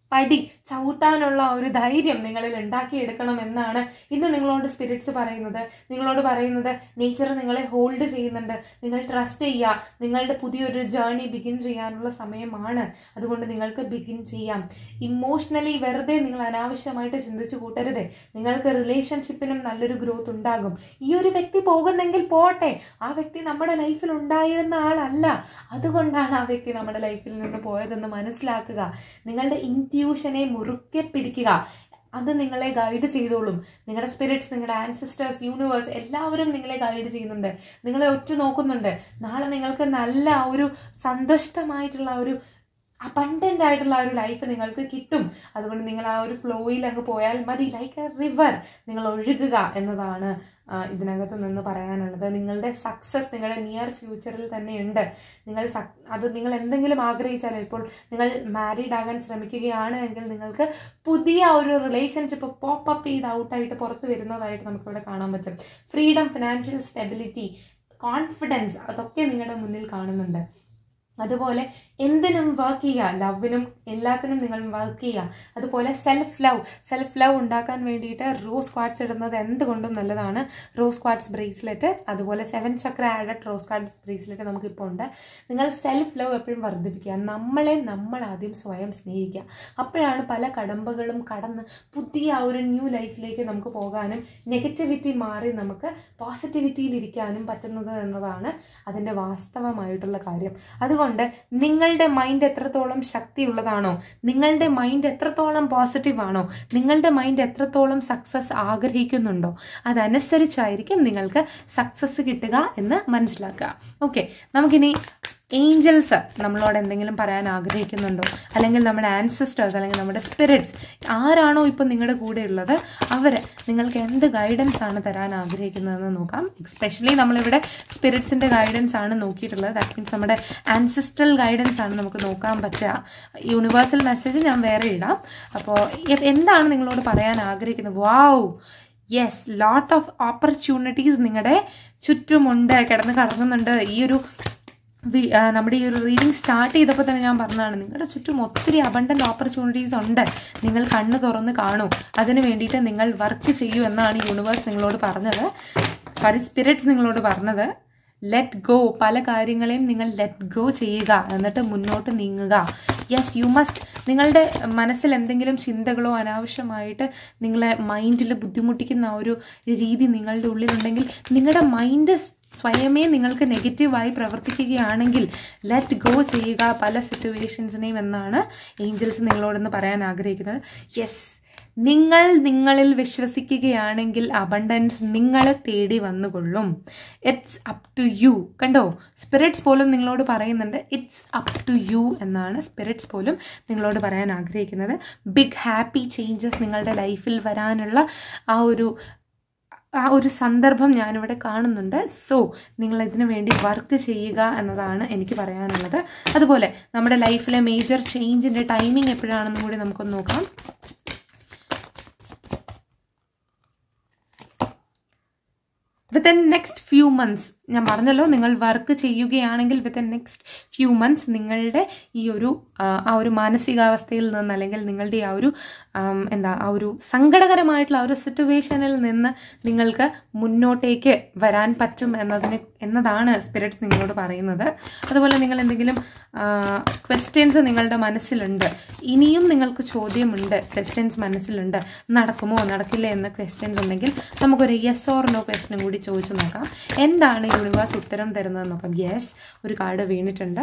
പടി ചവിട്ടാനുള്ള ആ ഒരു ധൈര്യം നിങ്ങളിൽ ഉണ്ടാക്കിയെടുക്കണം എന്നാണ് ഇന്ന് നിങ്ങളോട് സ്പിരിറ്റ്സ് പറയുന്നത് നിങ്ങളോട് പറയുന്നത് നേച്ചർ നിങ്ങളെ ഹോൾഡ് ചെയ്യുന്നുണ്ട് നിങ്ങൾ ട്രസ്റ്റ് ചെയ്യുക നിങ്ങളുടെ പുതിയൊരു ജേർണി ബിഗിൻ ചെയ്യാനുള്ള സമയമാണ് അതുകൊണ്ട് നിങ്ങൾക്ക് ബിഗിൻ ചെയ്യാം ഇമോഷണലി വെറുതെ നിങ്ങൾ അനാവശ്യമായിട്ട് ചിന്തിച്ചു കൂട്ടരുത് നിങ്ങൾക്ക് റിലേഷൻഷിപ്പിനും നല്ലൊരു ഗ്രോത്ത് ഉണ്ടാകും ഈ ഒരു വ്യക്തി പോകുന്നെങ്കിൽ പോട്ടെ ആ വ്യക്തി നമ്മുടെ ലൈഫിൽ ഉണ്ടായിരുന്ന ആളല്ല അതുകൊണ്ടാണ് ആ വ്യക്തി നമ്മുടെ ലൈഫിൽ നിന്ന് പോയതെന്ന് മനസ്സിലാക്കുക നിങ്ങളുടെ ഇൻറ്റ്യൂഷനെ മുറുക്കെ പിടിക്കുക അത് നിങ്ങളെ ഗൈഡ് ചെയ്തോളും നിങ്ങളുടെ സ്പിരിറ്റ്സ് നിങ്ങളുടെ ആൻസിസ്റ്റേഴ്സ് യൂണിവേഴ്സ് എല്ലാവരും നിങ്ങളെ ഗൈഡ് ചെയ്യുന്നുണ്ട് നിങ്ങളെ ഒറ്റ നോക്കുന്നുണ്ട് നാളെ നിങ്ങൾക്ക് നല്ല ആ ഒരു സന്തുഷ്ടമായിട്ടുള്ള ആ ഒരു അബണ്ടൻ്റ് ആയിട്ടുള്ള ആ ഒരു ലൈഫ് നിങ്ങൾക്ക് കിട്ടും അതുകൊണ്ട് നിങ്ങൾ ആ ഒരു ഫ്ലോയിൽ അങ്ങ് പോയാൽ മതി ലൈക്ക് എ റിവർ നിങ്ങൾ ഒഴുകുക എന്നതാണ് ആ, ഇതിനകത്ത് നിന്ന് പറയാനുള്ളത് നിങ്ങളുടെ സക്സസ് നിങ്ങളുടെ നിയർ ഫ്യൂച്ചറിൽ തന്നെയുണ്ട് നിങ്ങൾ സക് അത് നിങ്ങൾ എന്തെങ്കിലും ആഗ്രഹിച്ചാലും ഇപ്പോൾ നിങ്ങൾ മാരീഡ് ആകാൻ ശ്രമിക്കുകയാണ് എങ്കിൽ നിങ്ങൾക്ക് പുതിയ ഒരു റിലേഷൻഷിപ്പ് പോപ്പ് അപ്പ് ചെയ്ത് ഔട്ടായിട്ട് പുറത്ത് വരുന്നതായിട്ട് നമുക്കിവിടെ കാണാൻ പറ്റും ഫ്രീഡം ഫിനാൻഷ്യൽ സ്റ്റെബിലിറ്റി കോൺഫിഡൻസ് അതൊക്കെ നിങ്ങളുടെ മുന്നിൽ കാണുന്നുണ്ട് അതുപോലെ എന്തിനും വർക്ക് ചെയ്യുക ലവിനും എല്ലാത്തിനും നിങ്ങൾ വർക്ക് ചെയ്യുക അതുപോലെ സെൽഫ് ലവ് സെൽഫ് ലവ് ഉണ്ടാക്കാൻ വേണ്ടിയിട്ട് റോസ് ക്വാഡ്സ് ഇടുന്നത് എന്തുകൊണ്ടും നല്ലതാണ് റോസ് ക്വാഡ്സ് ബ്രേസ്ലെറ്റ് അതുപോലെ seven chakra added rose quartz bracelet നമുക്കിപ്പോൾ ഉണ്ട് നിങ്ങൾ സെൽഫ് ലവ് എപ്പോഴും വർദ്ധിപ്പിക്കുക നമ്മളെ നമ്മൾ ആദ്യം സ്വയം സ്നേഹിക്കുക അപ്പോഴാണ് പല കടമ്പകളും കടന്ന് പുതിയ ആ ഒരു ന്യൂ ലൈഫിലേക്ക് നമുക്ക് പോകാനും നെഗറ്റിവിറ്റി മാറി നമുക്ക് പോസിറ്റിവിറ്റിയിൽ ഇരിക്കാനും പറ്റുന്നത് എന്നതാണ് അതിൻ്റെ വാസ്തവമായിട്ടുള്ള കാര്യം അതുകൊണ്ട് നിങ്ങളുടെ മൈൻഡ് എത്രത്തോളം ശക്തിയുള്ളതാണോ നിങ്ങളുടെ മൈൻഡ് എത്രത്തോളം പോസിറ്റീവ് ആണോ നിങ്ങളുടെ മൈൻഡ് എത്രത്തോളം സക്സസ് ആഗ്രഹിക്കുന്നുണ്ടോ അതനുസരിച്ചായിരിക്കും നിങ്ങൾക്ക് സക്സസ് കിട്ടുക എന്ന് മനസ്സിലാക്കുക ഓക്കെ നമുക്കിനി ഏഞ്ചൽസ് നമ്മളോട് എന്തെങ്കിലും പറയാൻ ആഗ്രഹിക്കുന്നുണ്ടോ അല്ലെങ്കിൽ നമ്മുടെ ആൻസിസ്റ്റേഴ്സ് അല്ലെങ്കിൽ നമ്മുടെ സ്പിരിറ്റ്സ് ആരാണോ ഇപ്പം നിങ്ങളുടെ കൂടെ ഉള്ളത് അവർ നിങ്ങൾക്ക് എന്ത് ഗൈഡൻസ് ആണ് തരാൻ ആഗ്രഹിക്കുന്നതെന്ന് നോക്കാം എസ്പെഷ്യലി നമ്മളിവിടെ സ്പിരിറ്റ്സിൻ്റെ ഗൈഡൻസ് ആണ് നോക്കിയിട്ടുള്ളത് ദാറ്റ് മീൻസ് നമ്മുടെ ആൻസിസ്ട്രൽ ഗൈഡൻസ് ആണ് നമുക്ക് നോക്കാൻ പറ്റുക യൂണിവേഴ്സൽ മെസ്സേജ് ഞാൻ വേറെ ഇടാം അപ്പോൾ എന്താണ് നിങ്ങളോട് പറയാൻ ആഗ്രഹിക്കുന്നത് wow yes lot of opportunities നിങ്ങളുടെ ചുറ്റുമുണ്ട് കിടന്ന് കറങ്ങുന്നുണ്ട് ഈ ഒരു വി- ആ, നമ്മുടെ ഈ ഒരു റീഡിങ് സ്റ്റാർട്ട് ചെയ്തപ്പോൾ തന്നെ ഞാൻ പറഞ്ഞതാണ് നിങ്ങളുടെ ചുറ്റും ഒത്തിരി അബണ്ടൻ്റ് ഓപ്പർച്യൂണിറ്റീസ് ഉണ്ട് നിങ്ങൾ കണ്ണ് തുറന്ന് കാണൂ അതിന് വേണ്ടിയിട്ട് നിങ്ങൾ വർക്ക് ചെയ്യൂ എന്നാണ് യൂണിവേഴ്സ് നിങ്ങളോട് പറഞ്ഞത് സോറി സ്പിരിറ്റ്സ് നിങ്ങളോട് പറഞ്ഞത് ലെറ്റ് ഗോ പല കാര്യങ്ങളെയും നിങ്ങൾ ലെറ്റ് ഗോ ചെയ്യുക എന്നിട്ട് മുന്നോട്ട് നീങ്ങുക യെസ് യു മസ്റ്റ് നിങ്ങളുടെ മനസ്സിൽ എന്തെങ്കിലും ചിന്തകളോ അനാവശ്യമായിട്ട് നിങ്ങളെ മൈൻഡിൽ ബുദ്ധിമുട്ടിക്കുന്ന ആ ഒരു രീതി നിങ്ങളുടെ ഉള്ളിലുണ്ടെങ്കിൽ നിങ്ങളുടെ മൈൻഡ് സ്വയമേ നിങ്ങൾക്ക് നെഗറ്റീവായി പ്രവർത്തിക്കുകയാണെങ്കിൽ ലെറ്റ് ഗോ ചെയ്യുക പല സിറ്റുവേഷൻസിനെയും എന്നാണ് ഏഞ്ചൽസ് നിങ്ങളോടൊന്ന് പറയാൻ ആഗ്രഹിക്കുന്നത് യെസ് നിങ്ങൾ നിങ്ങളിൽ വിശ്വസിക്കുകയാണെങ്കിൽ അബണ്ടൻസ് നിങ്ങളെ തേടി വന്നുകൊള്ളും ഇറ്റ്സ് അപ് ടു യു കണ്ടോ സ്പിരിറ്റ്സ് പോലും നിങ്ങളോട് പറയുന്നുണ്ട് ഇറ്റ്സ് അപ് ടു യു എന്നാണ് സ്പിരിറ്റ്സ് പോലും നിങ്ങളോട് പറയാൻ ആഗ്രഹിക്കുന്നത് ബിഗ് ഹാപ്പി ചേഞ്ചസ് നിങ്ങളുടെ ലൈഫിൽ വരാനുള്ള ആ ഒരു ആ ഒരു സന്ദർഭം ഞാനിവിടെ കാണുന്നുണ്ട് സോ നിങ്ങൾ ഇതിനു വേണ്ടി വർക്ക് ചെയ്യുക എന്നതാണ് എനിക്ക് പറയാനുള്ളത് അതുപോലെ നമ്മുടെ ലൈഫിലെ മേജർ ചേഞ്ചിൻ്റെ ടൈമിംഗ് എപ്പോഴാണെന്നും കൂടി നമുക്കൊന്ന് നോക്കാം വിത്തിൻ നെക്സ്റ്റ് ഫ്യൂ മന്ത്സ് ഞാൻ പറഞ്ഞല്ലോ നിങ്ങൾ വർക്ക് ചെയ്യുകയാണെങ്കിൽ വിത്തിൻ നെക്സ്റ്റ് ഫ്യൂ മന്ത്സ് നിങ്ങളുടെ ഈ ഒരു ആ, ആ ഒരു മാനസികാവസ്ഥയിൽ നിന്ന് അല്ലെങ്കിൽ നിങ്ങളുടെ ആ ഒരു ആം, എന്താ ആ ഒരു സങ്കടകരമായിട്ടുള്ള ആ ഒരു സിറ്റുവേഷനിൽ നിന്ന് നിങ്ങൾക്ക് മുന്നോട്ടേക്ക് വരാൻ പറ്റും എന്നതിന് എന്നതാണ് സ്പിരിറ്റ്സ് നിങ്ങളോട് പറയുന്നത് അതുപോലെ നിങ്ങൾ എന്തെങ്കിലും ക്വസ്റ്റ്യൻസ് നിങ്ങളുടെ മനസ്സിലുണ്ട് ഇനിയും നിങ്ങൾക്ക് ചോദ്യമുണ്ട് ക്വസ്റ്റ്യൻസ് മനസ്സിലുണ്ട് നടക്കുമോ നടക്കില്ലേ എന്ന ക്വസ്റ്റ്യൻസ് ഉണ്ടെങ്കിൽ നമുക്കൊരു യെസ് ഓർ നോ ക്വസ്റ്റ്യനും കൂടി ചോദിച്ചു നോക്കാം എന്താണ് യൂണിവേഴ്സ് ഉത്തരം തരുന്നത് നോക്കാം യെസ് ഒരു കാർഡ് വീണിട്ടുണ്ട്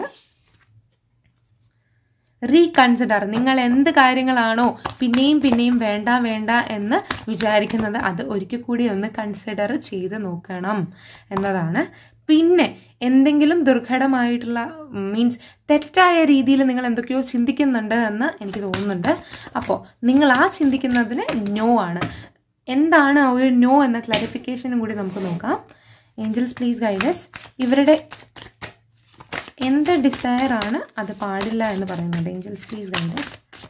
റീകൺസിഡർ നിങ്ങൾ എന്ത് കാര്യങ്ങളാണോ പിന്നെയും പിന്നെയും വേണ്ട വേണ്ട എന്ന് വിചാരിക്കുന്നത് അത് ഒരിക്കൽ കൂടി ഒന്ന് കൺസിഡർ ചെയ്ത് നോക്കണം എന്നതാണ് പിന്നെ എന്തെങ്കിലും ദുർഘടമായിട്ടുള്ള മീൻസ് തെറ്റായ രീതിയിൽ നിങ്ങൾ എന്തൊക്കെയോ ചിന്തിക്കുന്നുണ്ട് എന്ന് എനിക്ക് തോന്നുന്നുണ്ട് അപ്പോൾ നിങ്ങൾ ആ ചിന്തിക്കുന്നതിന് നോ ആണ് എന്താണ് ആ ഒരു നോ എന്ന ക്ലാരിഫിക്കേഷനും കൂടി നമുക്ക് നോക്കാം ഏഞ്ചൽസ് പ്ലീസ് ഗൈഡസ് ഇവരുടെ എന്ത് ഡിസയർ ആണ് അത് പാടില്ല എന്ന് പറയുന്നത് angels please guide us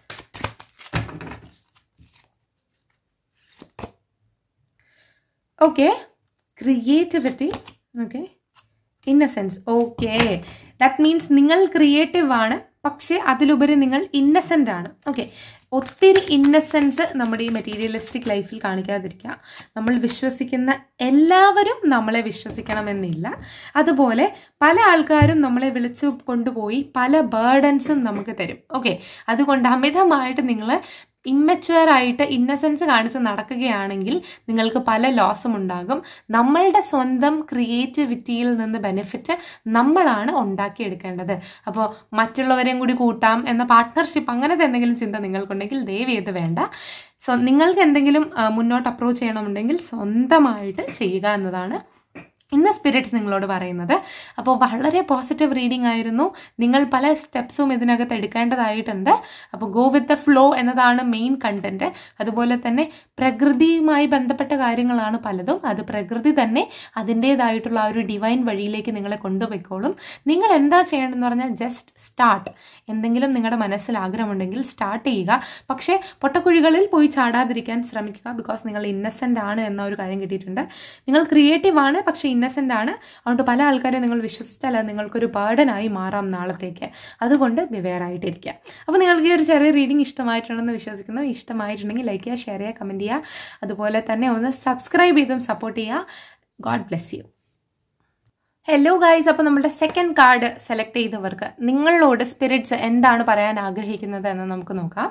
okay creativity okay innocence okay that means നിങ്ങൾ ക്രിയേറ്റീവ് ആണ് പക്ഷേ അതിലുപരി നിങ്ങൾ ഇന്നസെൻ്റ് ആണ് ഓക്കെ ഒത്തിരി ഇന്നസെൻസ് നമ്മുടെ ഈ മെറ്റീരിയലിസ്റ്റിക് ലൈഫിൽ കാണിക്കാതിരിക്കുക നമ്മൾ വിശ്വസിക്കുന്ന എല്ലാവരും നമ്മളെ വിശ്വസിക്കണമെന്നില്ല അതുപോലെ പല ആൾക്കാരും നമ്മളെ വിളിച്ചു കൊണ്ടുപോയി പല ബേർഡൻസും നമുക്ക് തരും ഓക്കെ അതുകൊണ്ട് അമിതമായിട്ട് നിങ്ങൾ ഇമ്മച്വർ ആയിട്ട് ഇന്നസെൻസ് കാണിച്ച് നടക്കുകയാണെങ്കിൽ നിങ്ങൾക്ക് പല ലോസും ഉണ്ടാകും നമ്മളുടെ സ്വന്തം ക്രിയേറ്റിവിറ്റിയിൽ നിന്ന് ബെനിഫിറ്റ് നമ്മളാണ് ഉണ്ടാക്കിയെടുക്കേണ്ടത് അപ്പോൾ മറ്റുള്ളവരെയും കൂടി കൂട്ടാം എന്ന പാർട്ട്ണർഷിപ്പ് അങ്ങനത്തെ എന്തെങ്കിലും ചിന്ത നിങ്ങൾക്കുണ്ടെങ്കിൽ ദയവ് ചെയ്ത് വേണ്ട സോ നിങ്ങൾക്ക് എന്തെങ്കിലും ആ, മുന്നോട്ട് അപ്രോച്ച് ചെയ്യണമെന്നുണ്ടെങ്കിൽ സ്വന്തമായിട്ട് ചെയ്യുക എന്നതാണ് ഇന്ന് സ്പിരിറ്റ്സ് നിങ്ങളോട് പറയുന്നത് അപ്പോൾ വളരെ പോസിറ്റീവ് റീഡിംഗ് ആയിരുന്നു നിങ്ങൾ പല സ്റ്റെപ്സും ഇതിനകത്ത് എടുക്കേണ്ടതായിട്ടുണ്ട് അപ്പോൾ ഗോ വിത്ത് ദ ഫ്ലോ എന്നതാണ് മെയിൻ കണ്ടന്റ് അതുപോലെ തന്നെ പ്രകൃതിയുമായി ബന്ധപ്പെട്ട കാര്യങ്ങളാണ് പലതും അത് പ്രകൃതി തന്നെ അതിൻ്റേതായിട്ടുള്ള ആ ഒരു ഡിവൈൻ വഴിയിലേക്ക് നിങ്ങളെ കൊണ്ടുപോയിക്കോളും നിങ്ങൾ എന്താ ചെയ്യേണ്ടതെന്ന് പറഞ്ഞാൽ ജസ്റ്റ് സ്റ്റാർട്ട് എന്തെങ്കിലും നിങ്ങളുടെ മനസ്സിൽ ആഗ്രഹമുണ്ടെങ്കിൽ സ്റ്റാർട്ട് ചെയ്യുക പക്ഷേ പൊട്ടക്കുഴികളിൽ പോയി ചാടാതിരിക്കാൻ ശ്രമിക്കുക ബിക്കോസ് നിങ്ങൾ ഇന്നസെൻ്റ് ആണ് എന്ന ഒരു കാര്യം കിട്ടിയിട്ടുണ്ട് നിങ്ങൾ ക്രിയേറ്റീവ് ആണ് പക്ഷേ ഇന്നസെൻ്റ് ആണ് അതുകൊണ്ട് പല ആൾക്കാരെ നിങ്ങൾ വിശ്വസിച്ചാൽ അത് നിങ്ങൾക്കൊരു ബേർഡനായി മാറാം നാളത്തേക്ക് അതുകൊണ്ട് ബിവെയർ ആയിട്ടിരിക്കുക അപ്പോൾ നിങ്ങൾക്ക് ഈ ഒരു ചെറിയ റീഡിംഗ് ഇഷ്ടമായിട്ടുണ്ടെന്ന് വിശ്വസിക്കുന്നു ഇഷ്ടമായിട്ടുണ്ടെങ്കിൽ ലൈക്ക് ചെയ്യുക ഷെയർ ചെയ്യുക കമൻറ്റ് ചെയ്യുക അതുപോലെ തന്നെ ഒന്ന് സബ്സ്ക്രൈബ് ചെയ്തും സപ്പോർട്ട് ചെയ്യുക God bless you hello guys അപ്പോൾ നമ്മുടെ സെക്കൻഡ് കാർഡ് സെലക്ട് ചെയ്തവർക്ക് നിങ്ങളോട് സ്പിരിറ്റ്സ് എന്താണ് പറയാൻ ആഗ്രഹിക്കുന്നത് എന്ന് നമുക്ക് നോക്കാം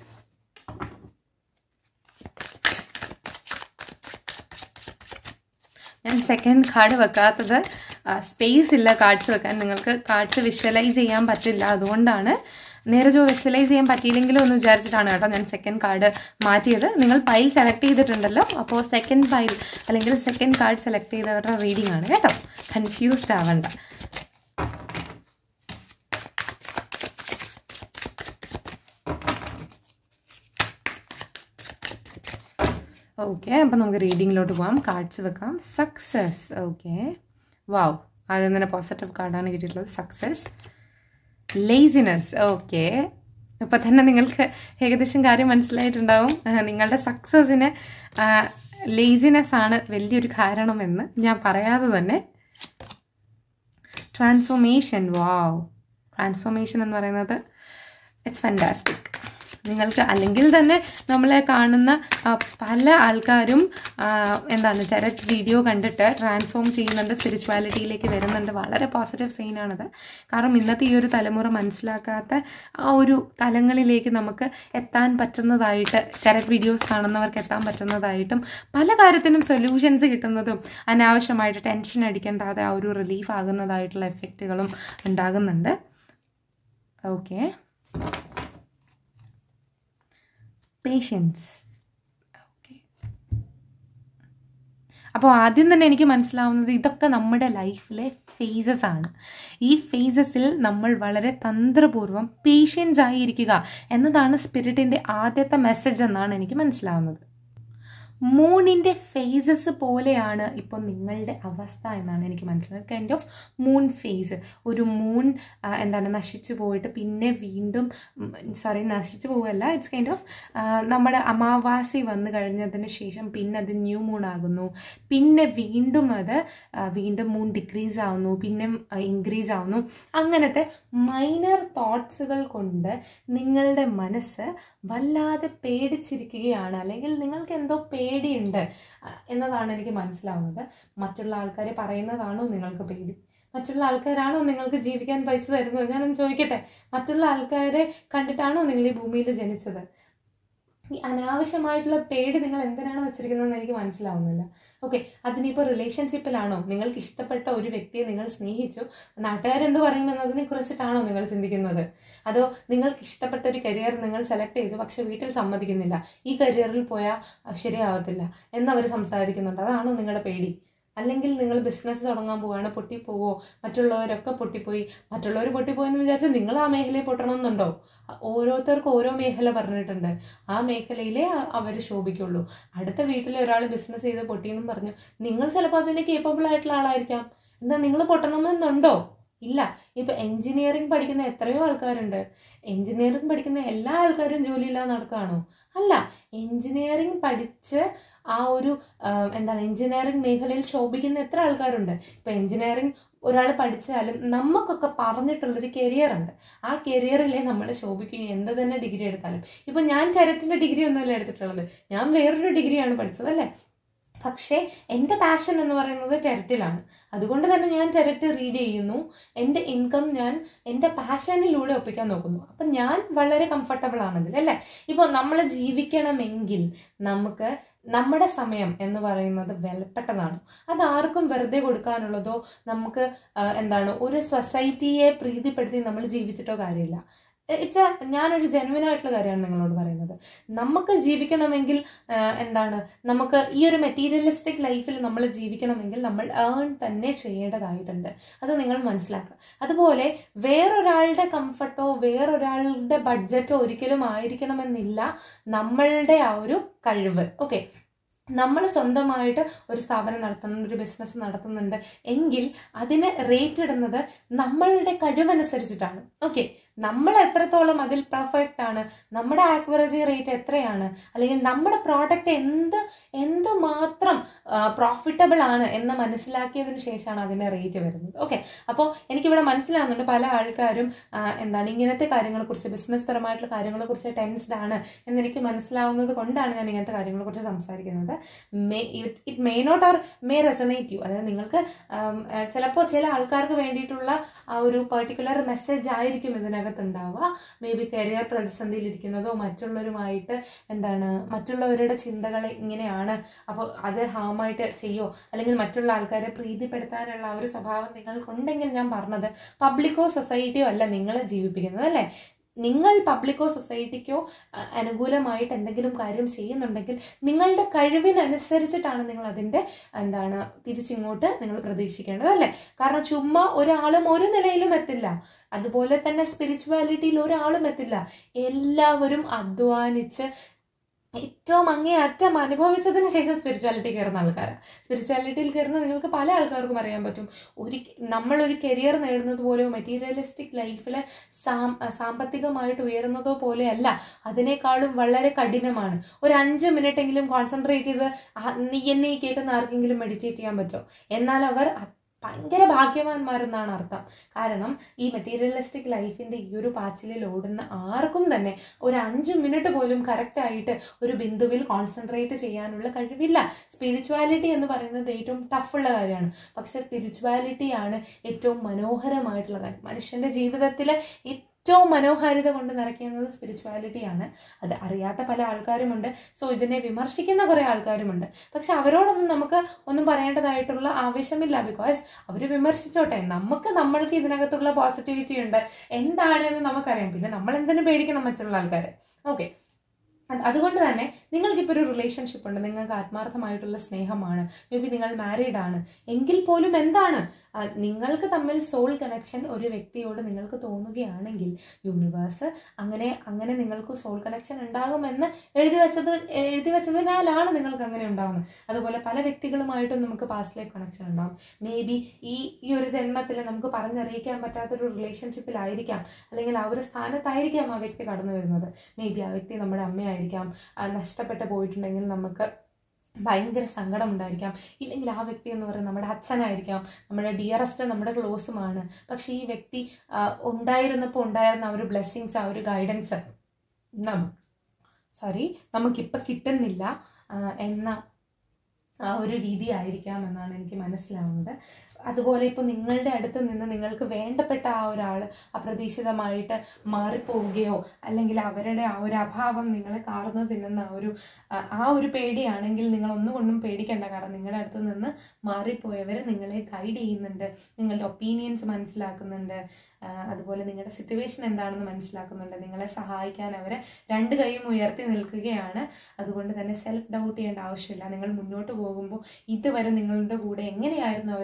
ഞാൻ സെക്കൻഡ് കാർഡ് വെക്കാത്തത് സ്പേസ് ഇല്ല കാർഡ്സ് വെക്കാൻ നിങ്ങൾക്ക് കാർഡ്സ് വിഷ്വലൈസ് ചെയ്യാൻ പറ്റില്ല അതുകൊണ്ടാണ് നേരെ ചോ വിഷ്വലൈസ് ചെയ്യാൻ പറ്റിയില്ലെങ്കിലും എന്ന് വിചാരിച്ചിട്ടാണ് കേട്ടോ ഞാൻ സെക്കൻഡ് കാർഡ് മാറ്റിയത് നിങ്ങൾ പൈൽ സെലക്ട് ചെയ്തിട്ടുണ്ടല്ലോ അപ്പോൾ സെക്കൻഡ് പൈൽ അല്ലെങ്കിൽ സെക്കൻഡ് കാർഡ് സെലക്ട് ചെയ്തവരുടെ റീഡിംഗ് ആണ് കേട്ടോ കൺഫ്യൂസ്ഡ് ആവണ്ട ഓക്കെ അപ്പം നമുക്ക് റീഡിങ്ങിലോട്ട് പോകാം കാർഡ്സ് വെക്കാം സക്സസ് ഓക്കെ വാവ് ആദ്യം തന്നെ പോസിറ്റീവ് കാർഡാണ് കിട്ടിയിട്ടുള്ളത് സക്സസ് ലേസിനെസ് ഓക്കെ ഇപ്പം തന്നെ നിങ്ങൾക്ക് ഏകദേശം കാര്യം മനസ്സിലായിട്ടുണ്ടാവും ആ, നിങ്ങളുടെ സക്സസ്സിന് ലേസിനെസ് ആണ് വലിയൊരു കാരണമെന്ന് ഞാൻ പറയാതെ തന്നെ ട്രാൻസ്ഫോർമേഷൻ വാവ് ട്രാൻസ്ഫോർമേഷൻ എന്ന് പറയുന്നത് ഇറ്റ്സ് ഫാൻറ്റാസ്റ്റിക് നിങ്ങൾക്ക് അല്ലെങ്കിൽ തന്നെ നമ്മളെ കാണുന്ന ആ, പല ആൾക്കാരും ആ, എന്താണ് ഡയറക്റ്റ് വീഡിയോ കണ്ടിട്ട് ട്രാൻസ്ഫോം ചെയ്യുന്നുണ്ട് സ്പിരിച്വാലിറ്റിയിലേക്ക് വരുന്നുണ്ട് വളരെ പോസിറ്റീവ് സീനാണത് കാരണം ഇന്നത്തെ ഈ ഒരു തലമുറ മനസ്സിലാക്കാത്ത ആ ഒരു തലങ്ങളിലേക്ക് നമുക്ക് എത്താൻ പറ്റുന്നതായിട്ട് ഡയറക്റ്റ് വീഡിയോസ് കാണുന്നവർക്ക് എത്താൻ പറ്റുന്നതായിട്ടും പല കാര്യത്തിനും സൊല്യൂഷൻസ് കിട്ടുന്നതും അനാവശ്യമായിട്ട് ടെൻഷൻ അടിക്കേണ്ടാതെ ആ ഒരു റിലീഫ് ആകുന്നതായിട്ടുള്ള എഫക്റ്റുകളും ഉണ്ടാകുന്നുണ്ട് ഓക്കെ പേഷ്യൻസ് ഓക്കെ അപ്പോൾ ആദ്യം തന്നെ എനിക്ക് മനസ്സിലാവുന്നത് ഇതൊക്കെ നമ്മുടെ ലൈഫിലെ ഫേസസ് ആണ് ഈ ഫേസസിൽ നമ്മൾ വളരെ തന്ത്രപൂർവ്വം പേഷ്യൻസ് ആയിരിക്കുക എന്നതാണ് സ്പിരിറ്റിൻ്റെ ആദ്യത്തെ മെസ്സേജ് എന്നാണ് എനിക്ക് മനസ്സിലാവുന്നത് മൂണിൻ്റെ ഫേസസ് പോലെയാണ് ഇപ്പോൾ നിങ്ങളുടെ അവസ്ഥ എന്നാണ് എനിക്ക് മനസ്സിലായത് കൈൻഡ് ഓഫ് മൂൺ ഫേസ് ഒരു മൂൺ എന്താണ് നശിച്ചു പോയിട്ട് പിന്നെ വീണ്ടും സോറി നശിച്ചു പോവല്ല ഇറ്റ്സ് കൈൻഡ് ഓഫ് നമ്മുടെ അമാവാസി വന്നു കഴിഞ്ഞതിന് ശേഷം പിന്നെ അത് ന്യൂ മൂൺ ആകുന്നു പിന്നെ വീണ്ടും അത് ആ, വീണ്ടും മൂൺ ഡിക്രീസ് ആവുന്നു പിന്നെ ഇൻക്രീസ് ആവുന്നു അങ്ങനത്തെ മൈനർ തോട്ട്സുകൾ കൊണ്ട് നിങ്ങളുടെ മനസ്സ് വല്ലാതെ പേടിച്ചിരിക്കുകയാണ് അല്ലെങ്കിൽ നിങ്ങൾക്ക് എന്തോ പേടിയുണ്ട് ആ, എന്നതാണ് എനിക്ക് മനസ്സിലാവുന്നത് മറ്റുള്ള ആൾക്കാർ പറയുന്നതാണോ നിങ്ങൾക്ക് പേടി മറ്റുള്ള ആൾക്കാരാണോ നിങ്ങൾക്ക് ജീവിക്കാൻ പൈസ തരുന്നത് ഞാനൊന്ന് ചോദിക്കട്ടെ മറ്റുള്ള ആൾക്കാരെ കണ്ടിട്ടാണോ നിങ്ങൾ ഈ ഭൂമിയിൽ ജനിച്ചത് ഈ അനാവശ്യമായിട്ടുള്ള പേടി നിങ്ങൾ എന്തിനാണ് വെച്ചിരിക്കുന്നതെന്ന് എനിക്ക് മനസ്സിലാവുന്നില്ല ഓക്കെ അതിനിപ്പോൾ റിലേഷൻഷിപ്പിലാണോ നിങ്ങൾക്ക് ഇഷ്ടപ്പെട്ട ഒരു വ്യക്തിയെ നിങ്ങൾ സ്നേഹിച്ചു നാട്ടുകാരെന്ത് പറയുമെന്നതിനെ കുറിച്ചിട്ടാണോ നിങ്ങൾ ചിന്തിക്കുന്നത് അതോ നിങ്ങൾക്ക് ഇഷ്ടപ്പെട്ട ഒരു കരിയർ നിങ്ങൾ സെലക്ട് ചെയ്തു പക്ഷെ വീട്ടിൽ സമ്മതിക്കുന്നില്ല ഈ കരിയറിൽ പോയാൽ ശരിയാവത്തില്ല എന്നവർ സംസാരിക്കുന്നുണ്ട് അതാണോ നിങ്ങളുടെ പേടി അല്ലെങ്കിൽ നിങ്ങൾ ബിസിനസ് തുടങ്ങാൻ പോവുകയാണ് പൊട്ടിപ്പോവോ മറ്റുള്ളവരൊക്കെ പൊട്ടിപ്പോയി മറ്റുള്ളവർ പൊട്ടിപ്പോയെന്ന് വിചാരിച്ചാൽ നിങ്ങൾ ആ മേഖലയിൽ പൊട്ടണമെന്നുണ്ടോ ഓരോരുത്തർക്കും ഓരോ മേഖല പറഞ്ഞിട്ടുണ്ട് ആ മേഖലയിലേ അവർ ശോഭിക്കുള്ളൂ അടുത്ത വീട്ടിലെ ഒരാൾ ബിസിനസ് ചെയ്ത് പൊട്ടിയെന്നും പറഞ്ഞു നിങ്ങൾ ചിലപ്പോൾ അതിന് കേപ്പബിൾ ആയിട്ടുള്ള ആളായിരിക്കാം എന്താ നിങ്ങൾ പൊട്ടണമെന്നുണ്ടോ ഇല്ല ഇപ്പൊ എഞ്ചിനീയറിംഗ് പഠിക്കുന്ന എത്രയോ ആൾക്കാരുണ്ട് എഞ്ചിനീയറിംഗ് പഠിക്കുന്ന എല്ലാ ആൾക്കാരും ജോലിയില്ലാതെ നടക്കുകയാണോ അല്ല എഞ്ചിനീയറിംഗ് പഠിച്ച് ആ ഒരു ആ, എന്താണ് എഞ്ചിനീയറിംഗ് മേഖലയിൽ ശോഭിക്കുന്ന എത്ര ആൾക്കാരുണ്ട് ഇപ്പൊ എഞ്ചിനീയറിംഗ് ഒരാൾ പഠിച്ചാലും നമുക്കൊക്കെ പറഞ്ഞിട്ടുള്ളൊരു കരിയർ ഉണ്ട് ആ കരിയറിലെ നമ്മൾ ശോഭിക്കുകയും എന്ത് തന്നെ ഡിഗ്രി എടുത്താലും ഇപ്പൊ ഞാൻ ടെരറ്റിന്റെ ഡിഗ്രി ഒന്നുമല്ല എടുത്തിട്ടുള്ളത് ഞാൻ വേറൊരു ഡിഗ്രിയാണ് പഠിച്ചത് അല്ലേ പക്ഷേ എൻ്റെ പാഷൻ എന്ന് പറയുന്നത് ടെരറ്റിലാണ് അതുകൊണ്ട് തന്നെ ഞാൻ ടെരറ്റ് റീഡ് ചെയ്യുന്നു എൻ്റെ ഇൻകം ഞാൻ എൻ്റെ പാഷനിലൂടെ ഒപ്പിക്കാൻ നോക്കുന്നു അപ്പം ഞാൻ വളരെ കംഫർട്ടബിൾ ആണെന്നില്ല അല്ലേ ഇപ്പോൾ നമ്മൾ ജീവിക്കണമെങ്കിൽ നമുക്ക് നമ്മുടെ സമയം എന്ന് പറയുന്നത് വിലപ്പെട്ടതാണ് അത് ആർക്കും വെറുതെ കൊടുക്കാനുള്ളതോ നമുക്ക് ആ, എന്താണ് ഒരു സൊസൈറ്റിയെ പ്രീതിപ്പെടുത്തി നമ്മൾ ജീവിച്ചിട്ടോ കാര്യമില്ല ഇറ്റ്സ് എ ഞാനൊരു ജെനുവിൻ ആയിട്ടുള്ള കാര്യമാണ് നിങ്ങളോട് പറയുന്നത് നമുക്ക് ജീവിക്കണമെങ്കിൽ ആ, എന്താണ് നമുക്ക് ഈ ഒരു മെറ്റീരിയലിസ്റ്റിക് ലൈഫിൽ നമ്മൾ ജീവിക്കണമെങ്കിൽ നമ്മൾ ഏൺ തന്നെ ചെയ്യേണ്ടതായിട്ടുണ്ട് അത് നിങ്ങൾ മനസ്സിലാക്കുക അതുപോലെ വേറൊരാളുടെ കംഫർട്ടോ വേറൊരാളുടെ ബഡ്ജറ്റോ ഒരിക്കലും ആയിരിക്കണമെന്നില്ല നമ്മളുടെ ആ ഒരു കഴിവ് ഓക്കെ നമ്മൾ സ്വന്തമായിട്ട് ഒരു സ്ഥാപനം നടത്തുന്നുണ്ട് ഒരു ബിസിനസ് നടത്തുന്നുണ്ട് എങ്കിൽ അതിന് റേറ്റ് ഇടുന്നത് നമ്മളുടെ കഴിവനുസരിച്ചിട്ടാണ് ഓക്കെ നമ്മൾ എത്രത്തോളം അതിൽ പെർഫെക്റ്റ് ആണ് നമ്മുടെ ആക്യുറസി റേറ്റ് എത്രയാണ് അല്ലെങ്കിൽ നമ്മുടെ പ്രോഡക്റ്റ് എന്ത് എന്തുമാത്രം പ്രോഫിറ്റബിൾ ആണ് എന്ന് മനസ്സിലാക്കിയതിന് ശേഷമാണ് അതിന്റെ റേറ്റ് വരുന്നത് ഓക്കെ അപ്പോൾ എനിക്കിവിടെ മനസ്സിലാവുന്നുണ്ട് പല ആൾക്കാരും ആ, എന്താണ് ഇങ്ങനത്തെ കാര്യങ്ങളെക്കുറിച്ച് ബിസിനസ് പരമായിട്ടുള്ള കാര്യങ്ങളെക്കുറിച്ച് ടെൻസ്ഡ് ആണ് എന്നെനിക്ക് മനസ്സിലാവുന്നത് കൊണ്ടാണ് ഞാൻ ഇങ്ങനത്തെ കാര്യങ്ങളെക്കുറിച്ച് സംസാരിക്കുന്നത് may it may not or may resonate you അതായത് നിങ്ങൾക്ക് ചിലപ്പോൾ ചില ആൾക്കാർക്ക് വേണ്ടിയിട്ടുള്ള ആ ഒരു പെർട്ടിക്കുലർ മെസ്സേജ് ആയിരിക്കും ഇതിനകത്ത് ഉണ്ടാവുക മേ ബി കരിയർ പ്രതിസന്ധിയിലിരിക്കുന്നതോ മറ്റുള്ളവരുമായിട്ട് എന്താണ് മറ്റുള്ളവരുടെ ചിന്തകൾ ഇങ്ങനെയാണ് അപ്പോൾ അത് ഹാമായിട്ട് ചെയ്യോ അല്ലെങ്കിൽ മറ്റുള്ള ആൾക്കാരെ പ്രീതിപ്പെടുത്താനുള്ള ആ ഒരു സ്വഭാവം നിങ്ങൾക്കുണ്ടെങ്കിൽ ഞാൻ പറഞ്ഞത് പബ്ലിക്കോ സൊസൈറ്റിയോ അല്ല നിങ്ങളെ ജീവിപ്പിക്കുന്നത് അല്ലേ നിങ്ങൾ പബ്ലിക്കോ സൊസൈറ്റിക്കോ അ- അനുകൂലമായിട്ട് എന്തെങ്കിലും കാര്യം ചെയ്യുന്നുണ്ടെങ്കിൽ നിങ്ങളുടെ കഴിവിനനുസരിച്ചിട്ടാണ് നിങ്ങൾ അതിന്റെ എന്താണ് തിരിച്ചിങ്ങോട്ട് നിങ്ങൾ പ്രതീക്ഷിക്കേണ്ടത് അല്ലേ കാരണം ചുമ്മാ ഒരാളും ഒരു നിലയിലും എത്തില്ല അതുപോലെ തന്നെ സ്പിരിച്വാലിറ്റിയിൽ ഒരാളും എത്തില്ല എല്ലാവരും അധ്വാനിച്ച് ഏറ്റവും അങ്ങേയറ്റം അനുഭവിച്ചതിന് ശേഷം സ്പിരിച്വാലിറ്റി കയറുന്ന ആൾക്കാരാണ് സ്പിരിച്വാലിറ്റിയിൽ കയറുന്ന നിങ്ങൾക്ക് പല ആൾക്കാർക്കും അറിയാൻ പറ്റും ഒരു നമ്മളൊരു കരിയർ നേടുന്നത് പോലെയോ മെറ്റീരിയലിസ്റ്റിക് ലൈഫിൽ സാം സാമ്പത്തികമായിട്ട് ഉയരുന്നതോ പോലെയല്ല അതിനേക്കാളും വളരെ കഠിനമാണ് ഒരു അഞ്ച് മിനിറ്റ് എങ്കിലും കോൺസെൻട്രേറ്റ് ചെയ്ത് ആ നീ എന്നെ ഈ കേൾക്കുന്ന ആർക്കെങ്കിലും മെഡിറ്റേറ്റ് ചെയ്യാൻ പറ്റുമോ എന്നാൽ അവർ അ- ഭയങ്കര ഭാഗ്യവാന്മാരെന്നാണ് അർത്ഥം കാരണം ഈ മെറ്റീരിയലിസ്റ്റിക് ലൈഫിന്റെ ഈ ഒരു പാച്ചിലിൽ ഓടുന്ന ആർക്കും തന്നെ ഒരു അഞ്ച് മിനിറ്റ് പോലും കറക്റ്റ് ആയിട്ട് ഒരു ബിന്ദുവിൽ കോൺസെൻട്രേറ്റ് ചെയ്യാനുള്ള കഴിവില്ല സ്പിരിച്വാലിറ്റി എന്ന് പറയുന്നത് ഏറ്റവും ടഫുള്ള കാര്യമാണ് പക്ഷെ സ്പിരിച്വാലിറ്റിയാണ് ഏറ്റവും മനോഹരമായിട്ടുള്ള കാര്യം മനുഷ്യന്റെ ജീവിതത്തിലെ ഏറ്റവും മനോഹാരിത കൊണ്ട് നിറയ്ക്കുന്നത് സ്പിരിച്വാലിറ്റിയാണ് അത് അറിയാത്ത പല ആൾക്കാരുമുണ്ട് സോ ഇതിനെ വിമർശിക്കുന്ന കുറെ ആൾക്കാരുമുണ്ട് പക്ഷെ അവരോടൊന്നും നമുക്ക് ഒന്നും പറയേണ്ടതായിട്ടുള്ള ആവശ്യമില്ല ബിക്കോസ് അവർ വിമർശിച്ചോട്ടെ നമുക്ക് നമ്മൾക്ക് ഇതിനകത്തുള്ള പോസിറ്റിവിറ്റി ഉണ്ട് എന്താണ് എന്ന് നമുക്കറിയാം പിന്നെ നമ്മൾ എന്തിനു പേടിക്കണം മറ്റുള്ള ആൾക്കാരെ ഓക്കെ അതുകൊണ്ട് തന്നെ നിങ്ങൾക്കിപ്പോൾ ഒരു റിലേഷൻഷിപ്പ് ഉണ്ട് നിങ്ങൾക്ക് ആത്മാർത്ഥമായിട്ടുള്ള സ്നേഹമാണ് മേ ബി നിങ്ങൾ മാരീഡ് ആണ് എങ്കിൽ പോലും എന്താണ് ആ, നിങ്ങൾക്ക് തമ്മിൽ സോൾ കണക്ഷൻ ഒരു വ്യക്തിയോട് നിങ്ങൾക്ക് തോന്നുകയാണെങ്കിൽ യൂണിവേഴ്സ് അങ്ങനെ അങ്ങനെ നിങ്ങൾക്ക് സോൾ കണക്ഷൻ ഉണ്ടാകുമെന്ന് എഴുതി വെച്ചത് എഴുതി വെച്ചതിനാലാണ് നിങ്ങൾക്ക് അങ്ങനെ ഉണ്ടാകുന്നത് അതുപോലെ പല വ്യക്തികളുമായിട്ടും നമുക്ക് പാസ്റ്റ് ലൈഫ് കണക്ഷൻ ഉണ്ടാകും മേ ബി ഈ ഈ ഒരു ജന്മത്തിൽ നമുക്ക് പറഞ്ഞറിയിക്കാൻ പറ്റാത്തൊരു റിലേഷൻഷിപ്പിലായിരിക്കാം അല്ലെങ്കിൽ ആ ഒരു സ്ഥാനത്തായിരിക്കാം ആ വ്യക്തി കടന്നു വരുന്നത് മേ ബി ആ വ്യക്തി നമ്മുടെ അമ്മയായിരിക്കാം ആ നഷ്ടപ്പെട്ട് പോയിട്ടുണ്ടെങ്കിൽ നമുക്ക് ഭയങ്കര സങ്കടം ഉണ്ടായിരിക്കാം ഇല്ലെങ്കിൽ ആ വ്യക്തി എന്ന് പറയുന്നത് നമ്മുടെ അച്ഛനായിരിക്കാം നമ്മുടെ ഡിയറസ്റ്റ് നമ്മുടെ ക്ലോസുമാണ് പക്ഷെ ഈ വ്യക്തി ആ, ഉണ്ടായിരുന്നപ്പോൾ ഉണ്ടായിരുന്ന ആ ഒരു ബ്ലെസ്സിങ്സ് ആ ഒരു ഗൈഡൻസ് സോറി നമുക്കിപ്പോൾ കിട്ടുന്നില്ല ആ, എന്ന ആ ഒരു രീതി ആയിരിക്കാം എന്നാണ് എനിക്ക് മനസ്സിലാവുന്നത് അതുപോലെ ഇപ്പോൾ നിങ്ങളുടെ അടുത്ത് നിന്ന് നിങ്ങൾക്ക് വേണ്ടപ്പെട്ട ആ ഒരാൾ അപ്രതീക്ഷിതമായിട്ട് മാറിപ്പോവുകയോ അല്ലെങ്കിൽ അവരുടെ ആ ഒരു അഭാവം നിങ്ങളെ കാർന്നു തിന്നുന്ന ആ ഒരു ആ, ആ ഒരു പേടിയാണെങ്കിൽ നിങ്ങൾ ഒന്നുകൊണ്ടും പേടിക്കേണ്ട കാരണം നിങ്ങളുടെ അടുത്ത് നിന്ന് മാറിപ്പോയവർ നിങ്ങളെ ഗൈഡ് ചെയ്യുന്നുണ്ട് നിങ്ങളുടെ ഒപ്പീനിയൻസ് മനസ്സിലാക്കുന്നുണ്ട് ആ, അതുപോലെ നിങ്ങളുടെ സിറ്റുവേഷൻ എന്താണെന്ന് മനസ്സിലാക്കുന്നുണ്ട് നിങ്ങളെ സഹായിക്കാൻ അവർ രണ്ട് കൈയും ഉയർത്തി നിൽക്കുകയാണ് അതുകൊണ്ട് തന്നെ സെൽഫ് ഡൗട്ട് ചെയ്യേണ്ട ആവശ്യമില്ല നിങ്ങൾ മുന്നോട്ട് പോകുമ്പോൾ ഇതുവരെ നിങ്ങളുടെ കൂടെ എങ്ങനെയായിരുന്നു അവർ നിന്നിരുന്നത്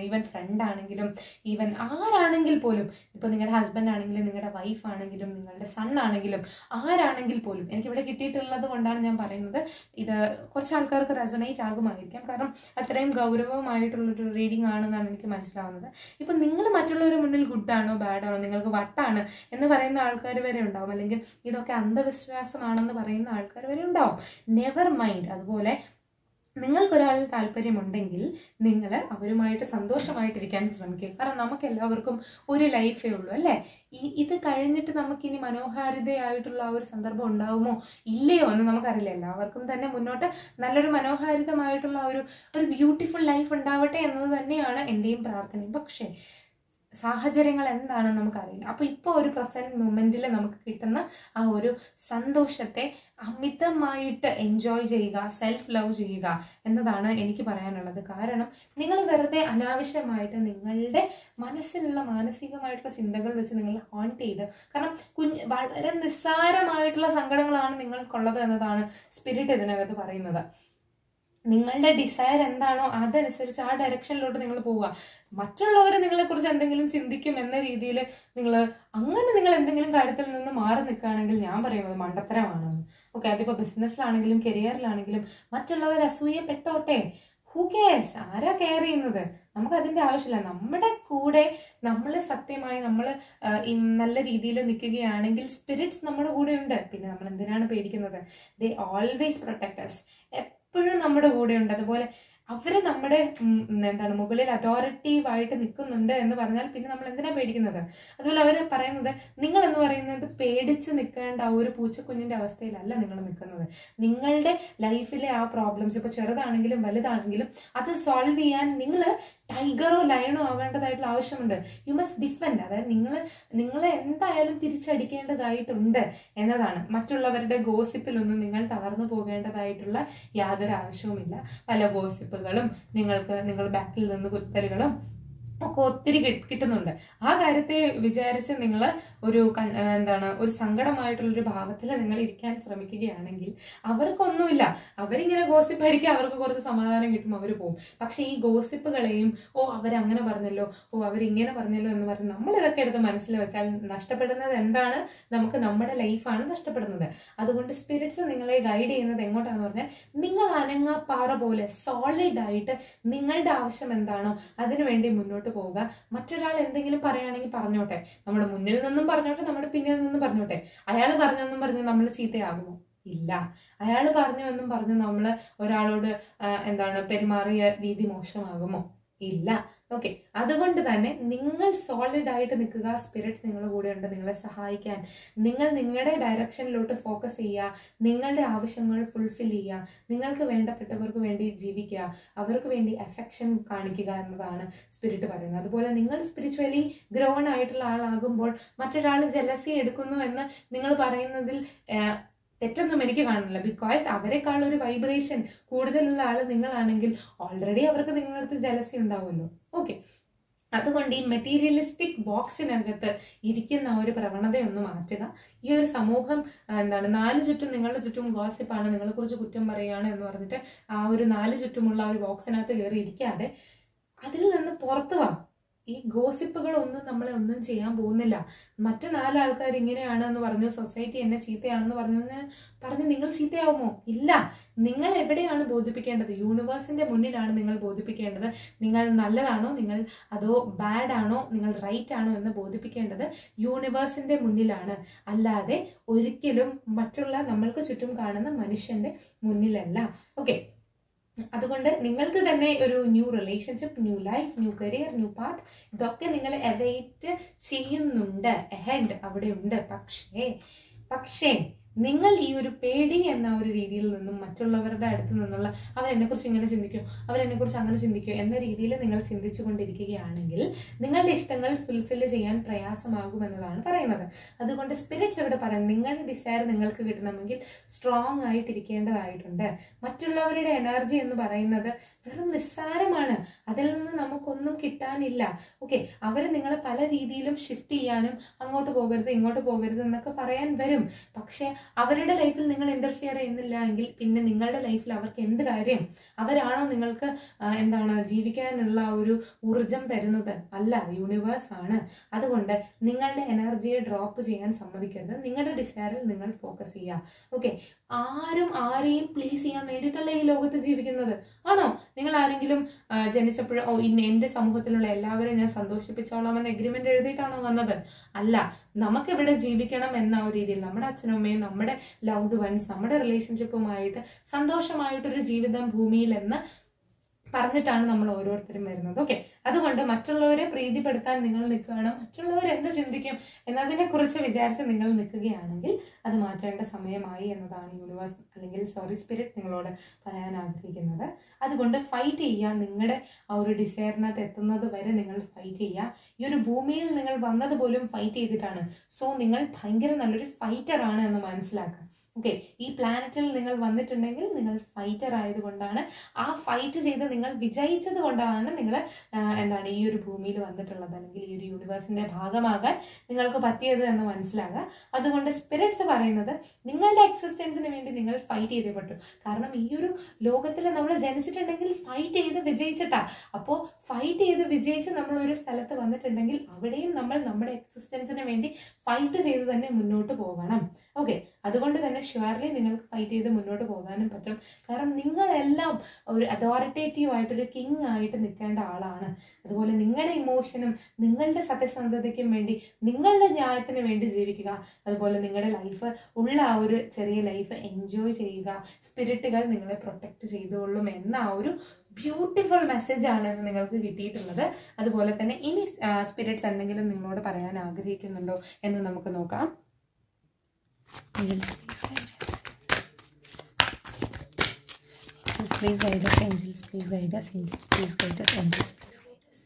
പറയുന്നത് ഈവൻ ഫ്രണ്ട് ആണെങ്കിലും ഈവൻ ആരാണെങ്കിൽ പോലും ഇപ്പോൾ നിങ്ങളുടെ ഹസ്ബൻഡ് ആണെങ്കിലും നിങ്ങളുടെ വൈഫ് ആണെങ്കിലും നിങ്ങളുടെ സൺ ആണെങ്കിലും ആരാണെങ്കിൽ പോലും എനിക്കിവിടെ കിട്ടിയിട്ടുള്ളത് കൊണ്ടാണ് ഞാൻ പറയുന്നത് ഇത് കുറച്ച് ആൾക്കാർക്ക് റെസൊണേറ്റ് ആകുമായിരിക്കാം കാരണം അത്രയും ഗൗരവമായിട്ടുള്ളൊരു റീഡിംഗ് ആണെന്നാണ് എനിക്ക് മനസ്സിലാവുന്നത് ഇപ്പം നിങ്ങൾ മറ്റുള്ളവരുടെ മുന്നിൽ ഗുഡാണോ ബാഡാണോ നിങ്ങൾക്ക് വട്ടാണ് എന്ന് പറയുന്ന ആൾക്കാർ വരെ ഉണ്ടാവും അല്ലെങ്കിൽ ഇതൊക്കെ അന്ധവിശ്വാസമാണെന്ന് പറയുന്ന ആൾക്കാർ വരെ ഉണ്ടാവും നെവർ മൈൻഡ് അതുപോലെ നിങ്ങൾക്കൊരാളിൽ താല്പര്യമുണ്ടെങ്കിൽ നിങ്ങൾ അവരുമായിട്ട് സന്തോഷമായിട്ടിരിക്കാൻ ശ്രമിക്കുക കാരണം നമുക്ക് എല്ലാവർക്കും ഒരു ലൈഫേ ഉള്ളൂ അല്ലേ ഈ ഇത് കഴിഞ്ഞിട്ട് നമുക്കിനി മനോഹാരിതയായിട്ടുള്ള ആ ഒരു സന്ദർഭം ഉണ്ടാവുമോ ഇല്ലയോ എന്ന് നമുക്കറിയില്ല എല്ലാവർക്കും തന്നെ മുന്നോട്ട് നല്ലൊരു മനോഹാരിതമായിട്ടുള്ള ആ ഒരു ഒരു ബ്യൂട്ടിഫുൾ ലൈഫ് ഉണ്ടാവട്ടെ എന്നത് തന്നെയാണ് എൻ്റെയും പ്രാർത്ഥനയും പക്ഷേ സാഹചര്യങ്ങൾ എന്താണെന്ന് നമുക്കറിയില്ല അപ്പോൾ ഇപ്പോൾ ഒരു പ്രസന്റ് മൊമെന്റിൽ നമുക്ക് കിട്ടുന്ന ആ ഒരു സന്തോഷത്തെ അമിതമായിട്ട് എൻജോയ് ചെയ്യുക സെൽഫ് ലവ് ചെയ്യുക എന്നതാണ് എനിക്ക് പറയാനുള്ളത് കാരണം നിങ്ങൾ വെറുതെ അനാവശ്യമായിട്ട് നിങ്ങളുടെ മനസ്സിലുള്ള മാനസികമായിട്ടുള്ള ചിന്തകൾ വെച്ച് നിങ്ങൾ ഹോണ്ട് ചെയ്ത് കാരണം കുഞ്ഞ് വളരെ നിസ്സാരമായിട്ടുള്ള സങ്കടങ്ങളാണ് നിങ്ങൾക്കുള്ളത് എന്നതാണ് സ്പിരിറ്റ് ഇതിനകത്ത് പറയുന്നത് നിങ്ങളുടെ ഡിസയർ എന്താണോ അതനുസരിച്ച് ആ ഡയറക്ഷനിലോട്ട് നിങ്ങൾ പോവുക മറ്റുള്ളവർ നിങ്ങളെ കുറിച്ച് എന്തെങ്കിലും ചിന്തിക്കും എന്ന രീതിയിൽ നിങ്ങൾ അങ്ങനെ നിങ്ങൾ എന്തെങ്കിലും കാര്യത്തിൽ നിന്ന് മാറി നിൽക്കുകയാണെങ്കിൽ ഞാൻ പറയുന്നത് മണ്ടത്തരമാണെന്ന് ഓക്കെ അതിപ്പോൾ ബിസിനസ്സിലാണെങ്കിലും കരിയറിലാണെങ്കിലും മറ്റുള്ളവർ അസൂയപ്പെട്ടോട്ടെ ഹൂ കെയർസ് ആരാ കെയർ ചെയ്യുന്നത് നമുക്ക് അതിന്റെ ആവശ്യമില്ല നമ്മുടെ കൂടെ നമ്മൾ സത്യമായി നമ്മൾ നല്ല രീതിയിൽ നിൽക്കുകയാണെങ്കിൽ സ്പിരിറ്റ്സ് നമ്മുടെ കൂടെ ഉണ്ട് പിന്നെ നമ്മൾ എന്തിനാണ് പേടിക്കുന്നത് ദേ ഓൾവേസ് പ്രൊട്ടക്ടേഴ്സ് എപ്പോഴും നമ്മുടെ കൂടെ ഉണ്ട് അതുപോലെ അവര് നമ്മുടെ ഉം, എന്താണ് മുകളിൽ അതോറിറ്റീവ് ആയിട്ട് നിൽക്കുന്നുണ്ട് എന്ന് പറഞ്ഞാൽ പിന്നെ നമ്മൾ എന്തിനാ പേടിക്കുന്നത് അതുപോലെ അവർ പറയുന്നത് നിങ്ങൾ എന്ന് പറയുന്നത് പേടിച്ച് നിൽക്കേണ്ട ആ ഒരു പൂച്ചക്കുഞ്ഞിന്റെ അവസ്ഥയിലല്ല നിങ്ങൾ നിൽക്കുന്നത് നിങ്ങളുടെ ലൈഫിലെ ആ പ്രോബ്ലംസ് ഇപ്പൊ ചെറുതാണെങ്കിലും വലുതാണെങ്കിലും അത് സോൾവ് ചെയ്യാൻ നിങ്ങൾ ടൈഗറോ ലയണോ ആവേണ്ടതായിട്ടുള്ള ആവശ്യമുണ്ട് യു മസ്റ്റ് ഡിഫെൻഡ് അതായത് നിങ്ങൾ നിങ്ങളെ എന്തായാലും തിരിച്ചടിക്കേണ്ടതായിട്ടുണ്ട് എന്നതാണ് മറ്റുള്ളവരുടെ ഗോസിപ്പിലൊന്നും നിങ്ങൾ തളർന്നു പോകേണ്ടതായിട്ടുള്ള യാതൊരു ആവശ്യവുമില്ല പല ഗോസിപ്പുകളും നിങ്ങൾക്ക് നിങ്ങൾ ബാക്കിൽ നിന്ന് കുത്തലുകളും ഒക്കെ ഒത്തിരി കി- കിട്ടുന്നുണ്ട് ആ കാര്യത്തെ വിചാരിച്ച് നിങ്ങൾ ഒരു കൺ- ആ, എന്താണ് ഒരു സങ്കടമായിട്ടുള്ളൊരു ഭാവത്തിൽ നിങ്ങൾ ഇരിക്കാൻ ശ്രമിക്കുകയാണെങ്കിൽ അവർക്കൊന്നുമില്ല അവരിങ്ങനെ ഗോസിപ്പ് അടിക്കുക അവർക്ക് കുറച്ച് സമാധാനം കിട്ടും അവർ പോകും പക്ഷെ ഈ ഗോസിപ്പുകളെയും ഓ അവരങ്ങനെ പറഞ്ഞല്ലോ ഓ അവരിങ്ങനെ പറഞ്ഞല്ലോ എന്ന് പറഞ്ഞ് നമ്മൾ ഇതൊക്കെ എടുത്ത് മനസ്സിൽ വെച്ചാൽ നഷ്ടപ്പെടുന്നത് എന്താണ് നമുക്ക് നമ്മുടെ ലൈഫാണ് നഷ്ടപ്പെടുന്നത് അതുകൊണ്ട് സ്പിരിറ്റ്സ് നിങ്ങളെ ഗൈഡ് ചെയ്യുന്നത് എങ്ങോട്ടാന്ന് പറഞ്ഞാൽ നിങ്ങൾ അനങ്ങാപ്പാറ പോലെ സോളിഡ് ആയിട്ട് നിങ്ങളുടെ ആവശ്യം എന്താണോ അതിനുവേണ്ടി മുന്നോട്ട് പോവുക മറ്റൊരാൾ എന്തെങ്കിലും പറയുകയാണെങ്കിൽ പറഞ്ഞോട്ടെ നമ്മുടെ മുന്നിൽ നിന്നും പറഞ്ഞോട്ടെ നമ്മുടെ പിന്നിൽ നിന്നും പറഞ്ഞോട്ടെ അയാൾ പറഞ്ഞെന്നും പറഞ്ഞ് നമ്മൾ ചീത്തയാകുമോ ഇല്ല അയാൾ പറഞ്ഞു എന്നും പറഞ്ഞ് നമ്മൾ ഒരാളോട് ആ, എന്താണ് പെരുമാറിയ രീതി മോശമാകുമോ ഇല്ല ഓക്കെ അതുകൊണ്ട് തന്നെ നിങ്ങൾ സോളിഡ് ആയിട്ട് നിൽക്കുക സ്പിരിറ്റ് നിങ്ങളുടെ കൂടെ ഉണ്ട് നിങ്ങളെ സഹായിക്കാൻ നിങ്ങൾ നിങ്ങളുടെ ഡയറക്ഷനിലോട്ട് ഫോക്കസ് ചെയ്യുക നിങ്ങളുടെ ആവശ്യങ്ങൾ ഫുൾഫിൽ ചെയ്യുക നിങ്ങൾക്ക് വേണ്ടപ്പെട്ടവർക്ക് വേണ്ടി ജീവിക്കുക അവർക്ക് വേണ്ടി അഫെക്ഷൻ കാണിക്കുക എന്നതാണ് സ്പിരിറ്റ് പറയുന്നത് അതുപോലെ നിങ്ങൾ സ്പിരിച്വലി ഗ്രോൺ ആയിട്ടുള്ള ആളാകുമ്പോൾ മറ്റൊരാൾ ജലസി എടുക്കുന്നു എന്ന് നിങ്ങൾ പറയുന്നതിൽ ആ, തെറ്റൊന്നും എനിക്ക് കാണുന്നില്ല ബിക്കോസ് അവരെക്കാൾ ഒരു വൈബ്രേഷൻ കൂടുതലുള്ള ആൾ നിങ്ങളാണെങ്കിൽ ഓൾറെഡി അവർക്ക് നിങ്ങളുടെ അടുത്ത് ജലസി ഉണ്ടാവുമല്ലോ ഓക്കെ അതുകൊണ്ട് ഈ മെറ്റീരിയലിസ്റ്റിക് ബോക്സിനകത്ത് ഇരിക്കുന്ന ആ ഒരു പ്രവണതയൊന്ന് മാറ്റുക ഈ ഒരു സമൂഹം ആ, എന്താണ് നാല് ചുറ്റും നിങ്ങളുടെ ചുറ്റും ഗോസിപ്പാണ് നിങ്ങളെ കുറിച്ച് കുറ്റം പറയുകയാണ് എന്ന് പറഞ്ഞിട്ട് ആ ഒരു നാല് ചുറ്റുമുള്ള ആ ഒരു ബോക്സിനകത്ത് കയറി ഇരിക്കാതെ അതിൽ നിന്ന് പുറത്തു വാ ഈ ഗോസിപ്പുകൾ ഒന്നും നമ്മളെ ഒന്നും ചെയ്യാൻ പോകുന്നില്ല മറ്റു നാല് ആൾക്കാർ ഇങ്ങനെയാണ് എന്ന് പറഞ്ഞു സൊസൈറ്റി എന്നെ ചീത്തയാണെന്ന് പറഞ്ഞു എന്ന് പറഞ്ഞ് നിങ്ങൾ ചീത്തയാവുമോ ഇല്ല നിങ്ങൾ എവിടെയാണ് ബോധിപ്പിക്കേണ്ടത് യൂണിവേഴ്സിന്റെ മുന്നിലാണ് നിങ്ങൾ ബോധിപ്പിക്കേണ്ടത് നിങ്ങൾ നല്ലതാണോ നിങ്ങൾ അതോ ബാഡ് ആണോ നിങ്ങൾ റൈറ്റ് ആണോ എന്ന് ബോധിപ്പിക്കേണ്ടത് യൂണിവേഴ്സിന്റെ മുന്നിലാണ് അല്ലാതെ ഒരിക്കലും മറ്റുള്ള നമ്മൾക്ക് ചുറ്റും കാണുന്ന മനുഷ്യന്റെ മുന്നിലല്ല ഓക്കെ അതുകൊണ്ട് നിങ്ങൾക്ക് തന്നെ ഒരു new relationship new life new career new path ഇതൊക്കെ നിങ്ങൾ അവൈറ്റ് ചെയ്യുന്നുണ്ട് അഹെഡ് അവിടെ ഉണ്ട് പക്ഷേ പക്ഷേ നിങ്ങൾ ഈ ഒരു പേടി എന്ന ഒരു രീതിയിൽ നിന്നും മറ്റുള്ളവരുടെ അടുത്ത് നിന്നുള്ള അവരെന്നെ കുറിച്ച് ഇങ്ങനെ ചിന്തിക്കും അവരെന്നെ കുറിച്ച് അങ്ങനെ ചിന്തിക്കും എന്ന രീതിയിൽ നിങ്ങൾ ചിന്തിച്ചു കൊണ്ടിരിക്കുകയാണെങ്കിൽ നിങ്ങളുടെ ഇഷ്ടങ്ങൾ ഫുൾഫിൽ ചെയ്യാൻ പ്രയാസമാകുമെന്നതാണ് പറയുന്നത് അതുകൊണ്ട് സ്പിരിറ്റ്സ് ഇവിടെ പറയുന്നത് നിങ്ങളുടെ ഡിസയർ നിങ്ങൾക്ക് കിട്ടണമെങ്കിൽ സ്ട്രോങ് ആയിട്ടിരിക്കേണ്ടതായിട്ടുണ്ട് മറ്റുള്ളവരുടെ എനർജി എന്ന് പറയുന്നത് വെറും നിസ്സാരമാണ് അതിൽ നിന്ന് നമുക്കൊന്നും ഒന്നും കിട്ടാനില്ല ഓക്കെ അവർ നിങ്ങളെ പല രീതിയിലും ഷിഫ്റ്റ് ചെയ്യാനും അങ്ങോട്ട് പോകരുത് ഇങ്ങോട്ട് പോകരുത് എന്നൊക്കെ പറയാൻ വരും പക്ഷെ അവരുടെ ലൈഫിൽ നിങ്ങൾ ഇന്റർഫിയർ ചെയ്യുന്നില്ല എങ്കിൽ പിന്നെ നിങ്ങളുടെ ലൈഫിൽ അവർക്ക് എന്ത് കാര്യം അവരാണോ നിങ്ങൾക്ക് ആ, എന്താണ് ജീവിക്കാനുള്ള ആ ഒരു ഊർജം തരുന്നത് അല്ല യൂണിവേഴ്സ് ആണ് അതുകൊണ്ട് നിങ്ങളുടെ എനർജിയെ ഡ്രോപ്പ് ചെയ്യാൻ സമ്മതിക്കരുത് നിങ്ങളുടെ ഡിസയറിൽ നിങ്ങൾ ഫോക്കസ് ചെയ്യുക ഓക്കെ ആരും ആരെയും പ്ലീസ് ചെയ്യാൻ വേണ്ടിയിട്ടല്ല ഈ ലോകത്ത് ജീവിക്കുന്നത് ആണോ നിങ്ങൾ ആരെങ്കിലും ആ, ജനിച്ചപ്പോൾ ഓ ഇന്ന് എന്റെ സമൂഹത്തിലുള്ള എല്ലാവരെയും ഞാൻ സന്തോഷിപ്പിച്ചോളാം എന്ന എഗ്രിമെന്റ് എഴുതിയിട്ടാണോ വന്നത് അല്ല നമുക്ക് ഇവിടെ ജീവിക്കണം എന്ന ഒരു രീതിയിൽ നമ്മുടെ അച്ഛനും അമ്മയും നമ്മുടെ ലൗഡ് വൺസ് നമ്മുടെ റിലേഷൻഷിപ്പുമായിട്ട് സന്തോഷമായിട്ടൊരു ജീവിതം ഭൂമിയിൽ എന്ന് പറഞ്ഞിട്ടാണ് നമ്മൾ ഓരോരുത്തരും വരുന്നത് ഓക്കെ അതുകൊണ്ട് മറ്റുള്ളവരെ പ്രീതിപ്പെടുത്താൻ നിങ്ങൾ നിൽക്കുകയാണ് മറ്റുള്ളവർ എന്ത് ചിന്തിക്കും എന്നതിനെ കുറിച്ച് വിചാരിച്ച് നിങ്ങൾ നിൽക്കുകയാണെങ്കിൽ അത് മാറ്റേണ്ട സമയമായി എന്നതാണ് യൂണിവേഴ്സ് അല്ലെങ്കിൽ സോറി സ്പിരിറ്റ് നിങ്ങളോട് പറയാൻ ആഗ്രഹിക്കുന്നത് അതുകൊണ്ട് ഫൈറ്റ് ചെയ്യുക നിങ്ങളുടെ ആ ഒരു ഡിസയറിനകത്ത് എത്തുന്നത് വരെ നിങ്ങൾ ഫൈറ്റ് ചെയ്യുക ഈ ഒരു ഭൂമിയിൽ നിങ്ങൾ വന്നത് പോലും ഫൈറ്റ് ചെയ്തിട്ടാണ് സോ നിങ്ങൾ ഭയങ്കര നല്ലൊരു ഫൈറ്റർ ആണ് എന്ന് മനസ്സിലാക്കുക ഓക്കെ ഈ പ്ലാനറ്റിൽ നിങ്ങൾ വന്നിട്ടുണ്ടെങ്കിൽ നിങ്ങൾ ഫൈറ്റർ ആയതുകൊണ്ടാണ് ആ ഫൈറ്റ് ചെയ്ത് നിങ്ങൾ വിജയിച്ചത് കൊണ്ടാണ് നിങ്ങൾ എന്താണ് ഈ ഒരു ഭൂമിയിൽ വന്നിട്ടുള്ളത് അല്ലെങ്കിൽ ഈ ഒരു യൂണിവേഴ്സിന്റെ ഭാഗമാകാൻ നിങ്ങൾക്ക് പറ്റിയത് എന്ന് മനസ്സിലാകുക അതുകൊണ്ട് സ്പിരിറ്റ്സ് പറയുന്നത് നിങ്ങളുടെ എക്സിസ്റ്റൻസിന് വേണ്ടി നിങ്ങൾ ഫൈറ്റ് ചെയ്തേ പറ്റൂ കാരണം ഈ ഒരു ലോകത്തിൽ നമ്മൾ ജനിച്ചിട്ടുണ്ടെങ്കിൽ ഫൈറ്റ് ചെയ്ത് വിജയിച്ചിട്ടാ അപ്പോൾ ഫൈറ്റ് ചെയ്ത് വിജയിച്ച് നമ്മൾ ഒരു സ്ഥലത്ത് വന്നിട്ടുണ്ടെങ്കിൽ അവിടെയും നമ്മൾ നമ്മുടെ എക്സിസ്റ്റൻസിന് വേണ്ടി ഫൈറ്റ് ചെയ്ത് തന്നെ മുന്നോട്ട് പോകണം ഓക്കെ അതുകൊണ്ട് തന്നെ ഷുവർലി നിങ്ങൾക്ക് ഫൈറ്റ് ചെയ്ത് മുന്നോട്ട് പോകാനും പറ്റും കാരണം നിങ്ങളെല്ലാം ഒരു അതോറിറ്റേറ്റീവ് ആയിട്ടൊരു കിങ് ആയിട്ട് നിൽക്കേണ്ട ആളാണ് അതുപോലെ നിങ്ങളുടെ ഇമോഷനും നിങ്ങളുടെ സത്യസന്ധതയ്ക്കും വേണ്ടി നിങ്ങളുടെ ന്യായത്തിന് വേണ്ടി ജീവിക്കുക അതുപോലെ നിങ്ങളുടെ ലൈഫ് ഉള്ള ആ ഒരു ചെറിയ ലൈഫ് എൻജോയ് ചെയ്യുക സ്പിരിറ്റുകൾ നിങ്ങളെ പ്രൊട്ടക്ട് ചെയ്തുകൊള്ളും എന്ന ആ ഒരു ബ്യൂട്ടിഫുൾ മെസ്സേജ് ആണ് ഇന്ന് നിങ്ങൾക്ക് കിട്ടിയിട്ടുള്ളത് അതുപോലെ തന്നെ ഇനി സ്പിരിറ്റ്സ് എന്തെങ്കിലും നിങ്ങളോട് പറയാൻ ആഗ്രഹിക്കുന്നുണ്ടോ എന്ന് നമുക്ക് നോക്കാം Angels, please guide us. Angels, please guide us. Angels, please guide us. Angels, please guide us. Angels, please guide us.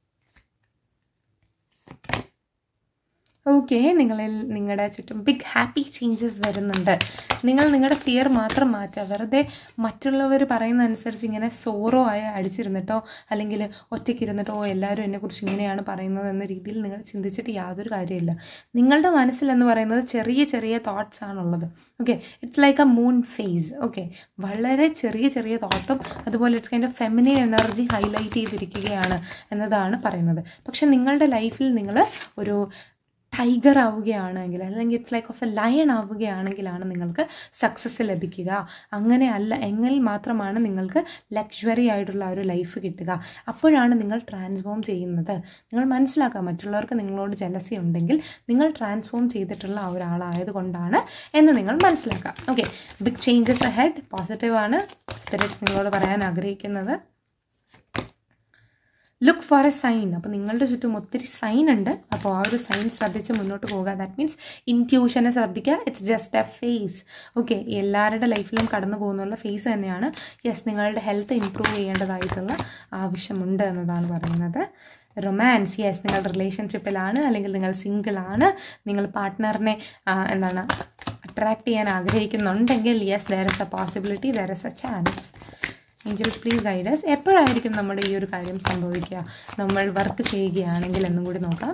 Okay നിങ്ങളിൽ നിങ്ങളുടെ ചുറ്റും ബിഗ് ഹാപ്പി ചേഞ്ചസ് വരുന്നുണ്ട് നിങ്ങൾ നിങ്ങളുടെ ഫിയർ മാത്രം മാറ്റുക വെറുതെ മറ്റുള്ളവർ പറയുന്ന അനുസരിച്ച് ഇങ്ങനെ സോറോ ആയി അടിച്ചിരുന്നിട്ടോ അല്ലെങ്കിൽ ഒറ്റയ്ക്ക് ഇരുന്നിട്ടോ "ഓ, എല്ലാവരും എന്നെക്കുറിച്ച് ഇങ്ങനെയാണ് പറയുന്നത് എന്ന രീതിയിൽ നിങ്ങൾ ചിന്തിച്ചിട്ട് യാതൊരു കാര്യമില്ല നിങ്ങളുടെ മനസ്സിൽ എന്ന് പറയുന്നത് ചെറിയ ചെറിയ തോട്ട്സ് ആണുള്ളത് okay it's like a moon phase okay വളരെ ചെറിയ ചെറിയ തോട്ടും അതുപോലെ it's kind of feminine energy highlight ചെയ്തിരിക്കുകയാണ് എന്നതാണ് പറയുന്നത് പക്ഷെ നിങ്ങളുടെ ലൈഫിൽ നിങ്ങൾ ഒരു ടൈഗർ ആവുകയാണെങ്കിൽ അല്ലെങ്കിൽ it's like of a lion ആവുകയാണെങ്കിലാണ് നിങ്ങൾക്ക് സക്സസ് ലഭിക്കുക അങ്ങനെ അല്ല എങ്കിൽ മാത്രമാണ് നിങ്ങൾക്ക് ലക്ഷറി ആയിട്ടുള്ള ഒരു ലൈഫ് കിട്ടുക അപ്പോഴാണ് നിങ്ങൾ ട്രാൻസ്ഫോം ചെയ്യുന്നത് നിങ്ങൾ മനസ്സിലാക്കുക മറ്റുള്ളവർക്ക് നിങ്ങളോട് ജലസി ഉണ്ടെങ്കിൽ നിങ്ങൾ ട്രാൻസ്ഫോം ചെയ്തിട്ടുള്ള ആ ഒരാളായത് കൊണ്ടാണ് എന്ന് നിങ്ങൾ മനസ്സിലാക്കുക ഓക്കെ ബിഗ് ചേഞ്ചസ് അഹെഡ് പോസിറ്റീവാണ് സ്പിരിറ്റ്സ് നിങ്ങളോട് പറയാൻ ആഗ്രഹിക്കുന്നത് ലുക്ക് ഫോർ എ സൈൻ അപ്പോൾ നിങ്ങളുടെ ചുറ്റും ഒത്തിരി സൈൻ ഉണ്ട് അപ്പോൾ ആ ഒരു സൈൻ ശ്രദ്ധിച്ച് മുന്നോട്ട് പോകുക ദാറ്റ് മീൻസ് ഇൻറ്റ്യൂഷനെ ശ്രദ്ധിക്കുക it's just a phase okay എല്ലാവരുടെ ലൈഫിലും കടന്നു പോകുന്നുള്ള ഫേസ് തന്നെയാണ് യെസ് നിങ്ങളുടെ ഹെൽത്ത് ഇമ്പ്രൂവ് ചെയ്യേണ്ടതായിട്ടുള്ള ആവശ്യമുണ്ട് എന്നതാണ് പറയുന്നത് റൊമാൻസ് യെസ് നിങ്ങൾ റിലേഷൻഷിപ്പിലാണ് അല്ലെങ്കിൽ നിങ്ങൾ സിംഗിൾ ആണ് നിങ്ങൾ പാർട്ട്ണറിനെ എന്താണ് അട്രാക്ട് ചെയ്യാൻ ആഗ്രഹിക്കുന്നുണ്ടെങ്കിൽ yes there is a possibility there is a chance angels please guide us എപ്പോഴായിരിക്കും നമ്മുടെ ഈ ഒരു കാര്യം സംഭവിക്കുക നമ്മൾ വർക്ക് ചെയ്യുകയാണെങ്കിൽ എന്നും കൂടി നോക്കാം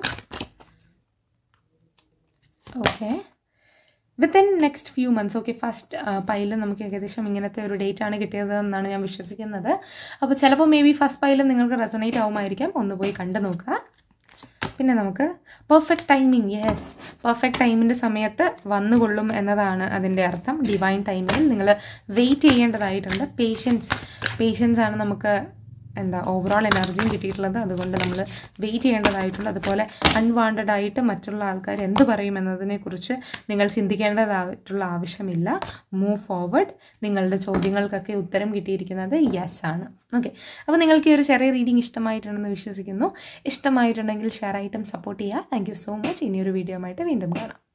okay within next few months okay first pile നമുക്ക് ഏകദേശം ഇങ്ങനത്തെ ഒരു ഡേറ്റ് ആണ് കിട്ടിയത് എന്നാണ് ഞാൻ വിശ്വസിക്കുന്നത് അപ്പോൾ ചിലപ്പോൾ മേ ബി ഫസ്റ്റ് പൈലും നിങ്ങൾക്ക് റെസണേറ്റ് ആവുമായിരിക്കാം ഒന്ന് പോയി കണ്ടു നോക്കുക പിന്നെ നമുക്ക് പെർഫെക്റ്റ് ടൈമിങ് യെസ് പെർഫെക്റ്റ് ടൈമിൻ്റെ സമയത്ത് വന്നുകൊള്ളും എന്നതാണ് അതിൻ്റെ അർത്ഥം ഡിവൈൻ ടൈമിൽ നിങ്ങൾ വെയിറ്റ് ചെയ്യേണ്ടതായിട്ടുണ്ട് പേഷ്യൻസ് പേഷ്യൻസ് ആണ് നമുക്ക് എന്താ ഓവറോൾ എനർജിയും കിട്ടിയിട്ടുള്ളത് അതുകൊണ്ട് നമ്മൾ വെയിറ്റ് ചെയ്യേണ്ടതായിട്ടുള്ള അതുപോലെ അൺവാണ്ടഡ് ആയിട്ട് മറ്റുള്ള ആൾക്കാർ എന്ത് പറയും എന്നതിനെക്കുറിച്ച് നിങ്ങൾ ചിന്തിക്കേണ്ടതായിട്ടുള്ള ആവശ്യമില്ല മൂവ് ഫോർവേഡ് നിങ്ങളുടെ ചോദ്യങ്ങൾക്കൊക്കെ ഉത്തരം കിട്ടിയിരിക്കുന്നത് യെസ് ആണ് ഓക്കെ അപ്പോൾ നിങ്ങൾക്ക് ഈ ഒരു ചെറിയ റീഡിംഗ് ഇഷ്ടമായിട്ടുണ്ടെന്ന് വിശ്വസിക്കുന്നു ഇഷ്ടമായിട്ടുണ്ടെങ്കിൽ ഷെയർ ആയിട്ടും സപ്പോർട്ട് ചെയ്യുക താങ്ക് യു സോ മച്ച് ഇനിയൊരു വീഡിയോ ആയിട്ട് വീണ്ടും കാണാം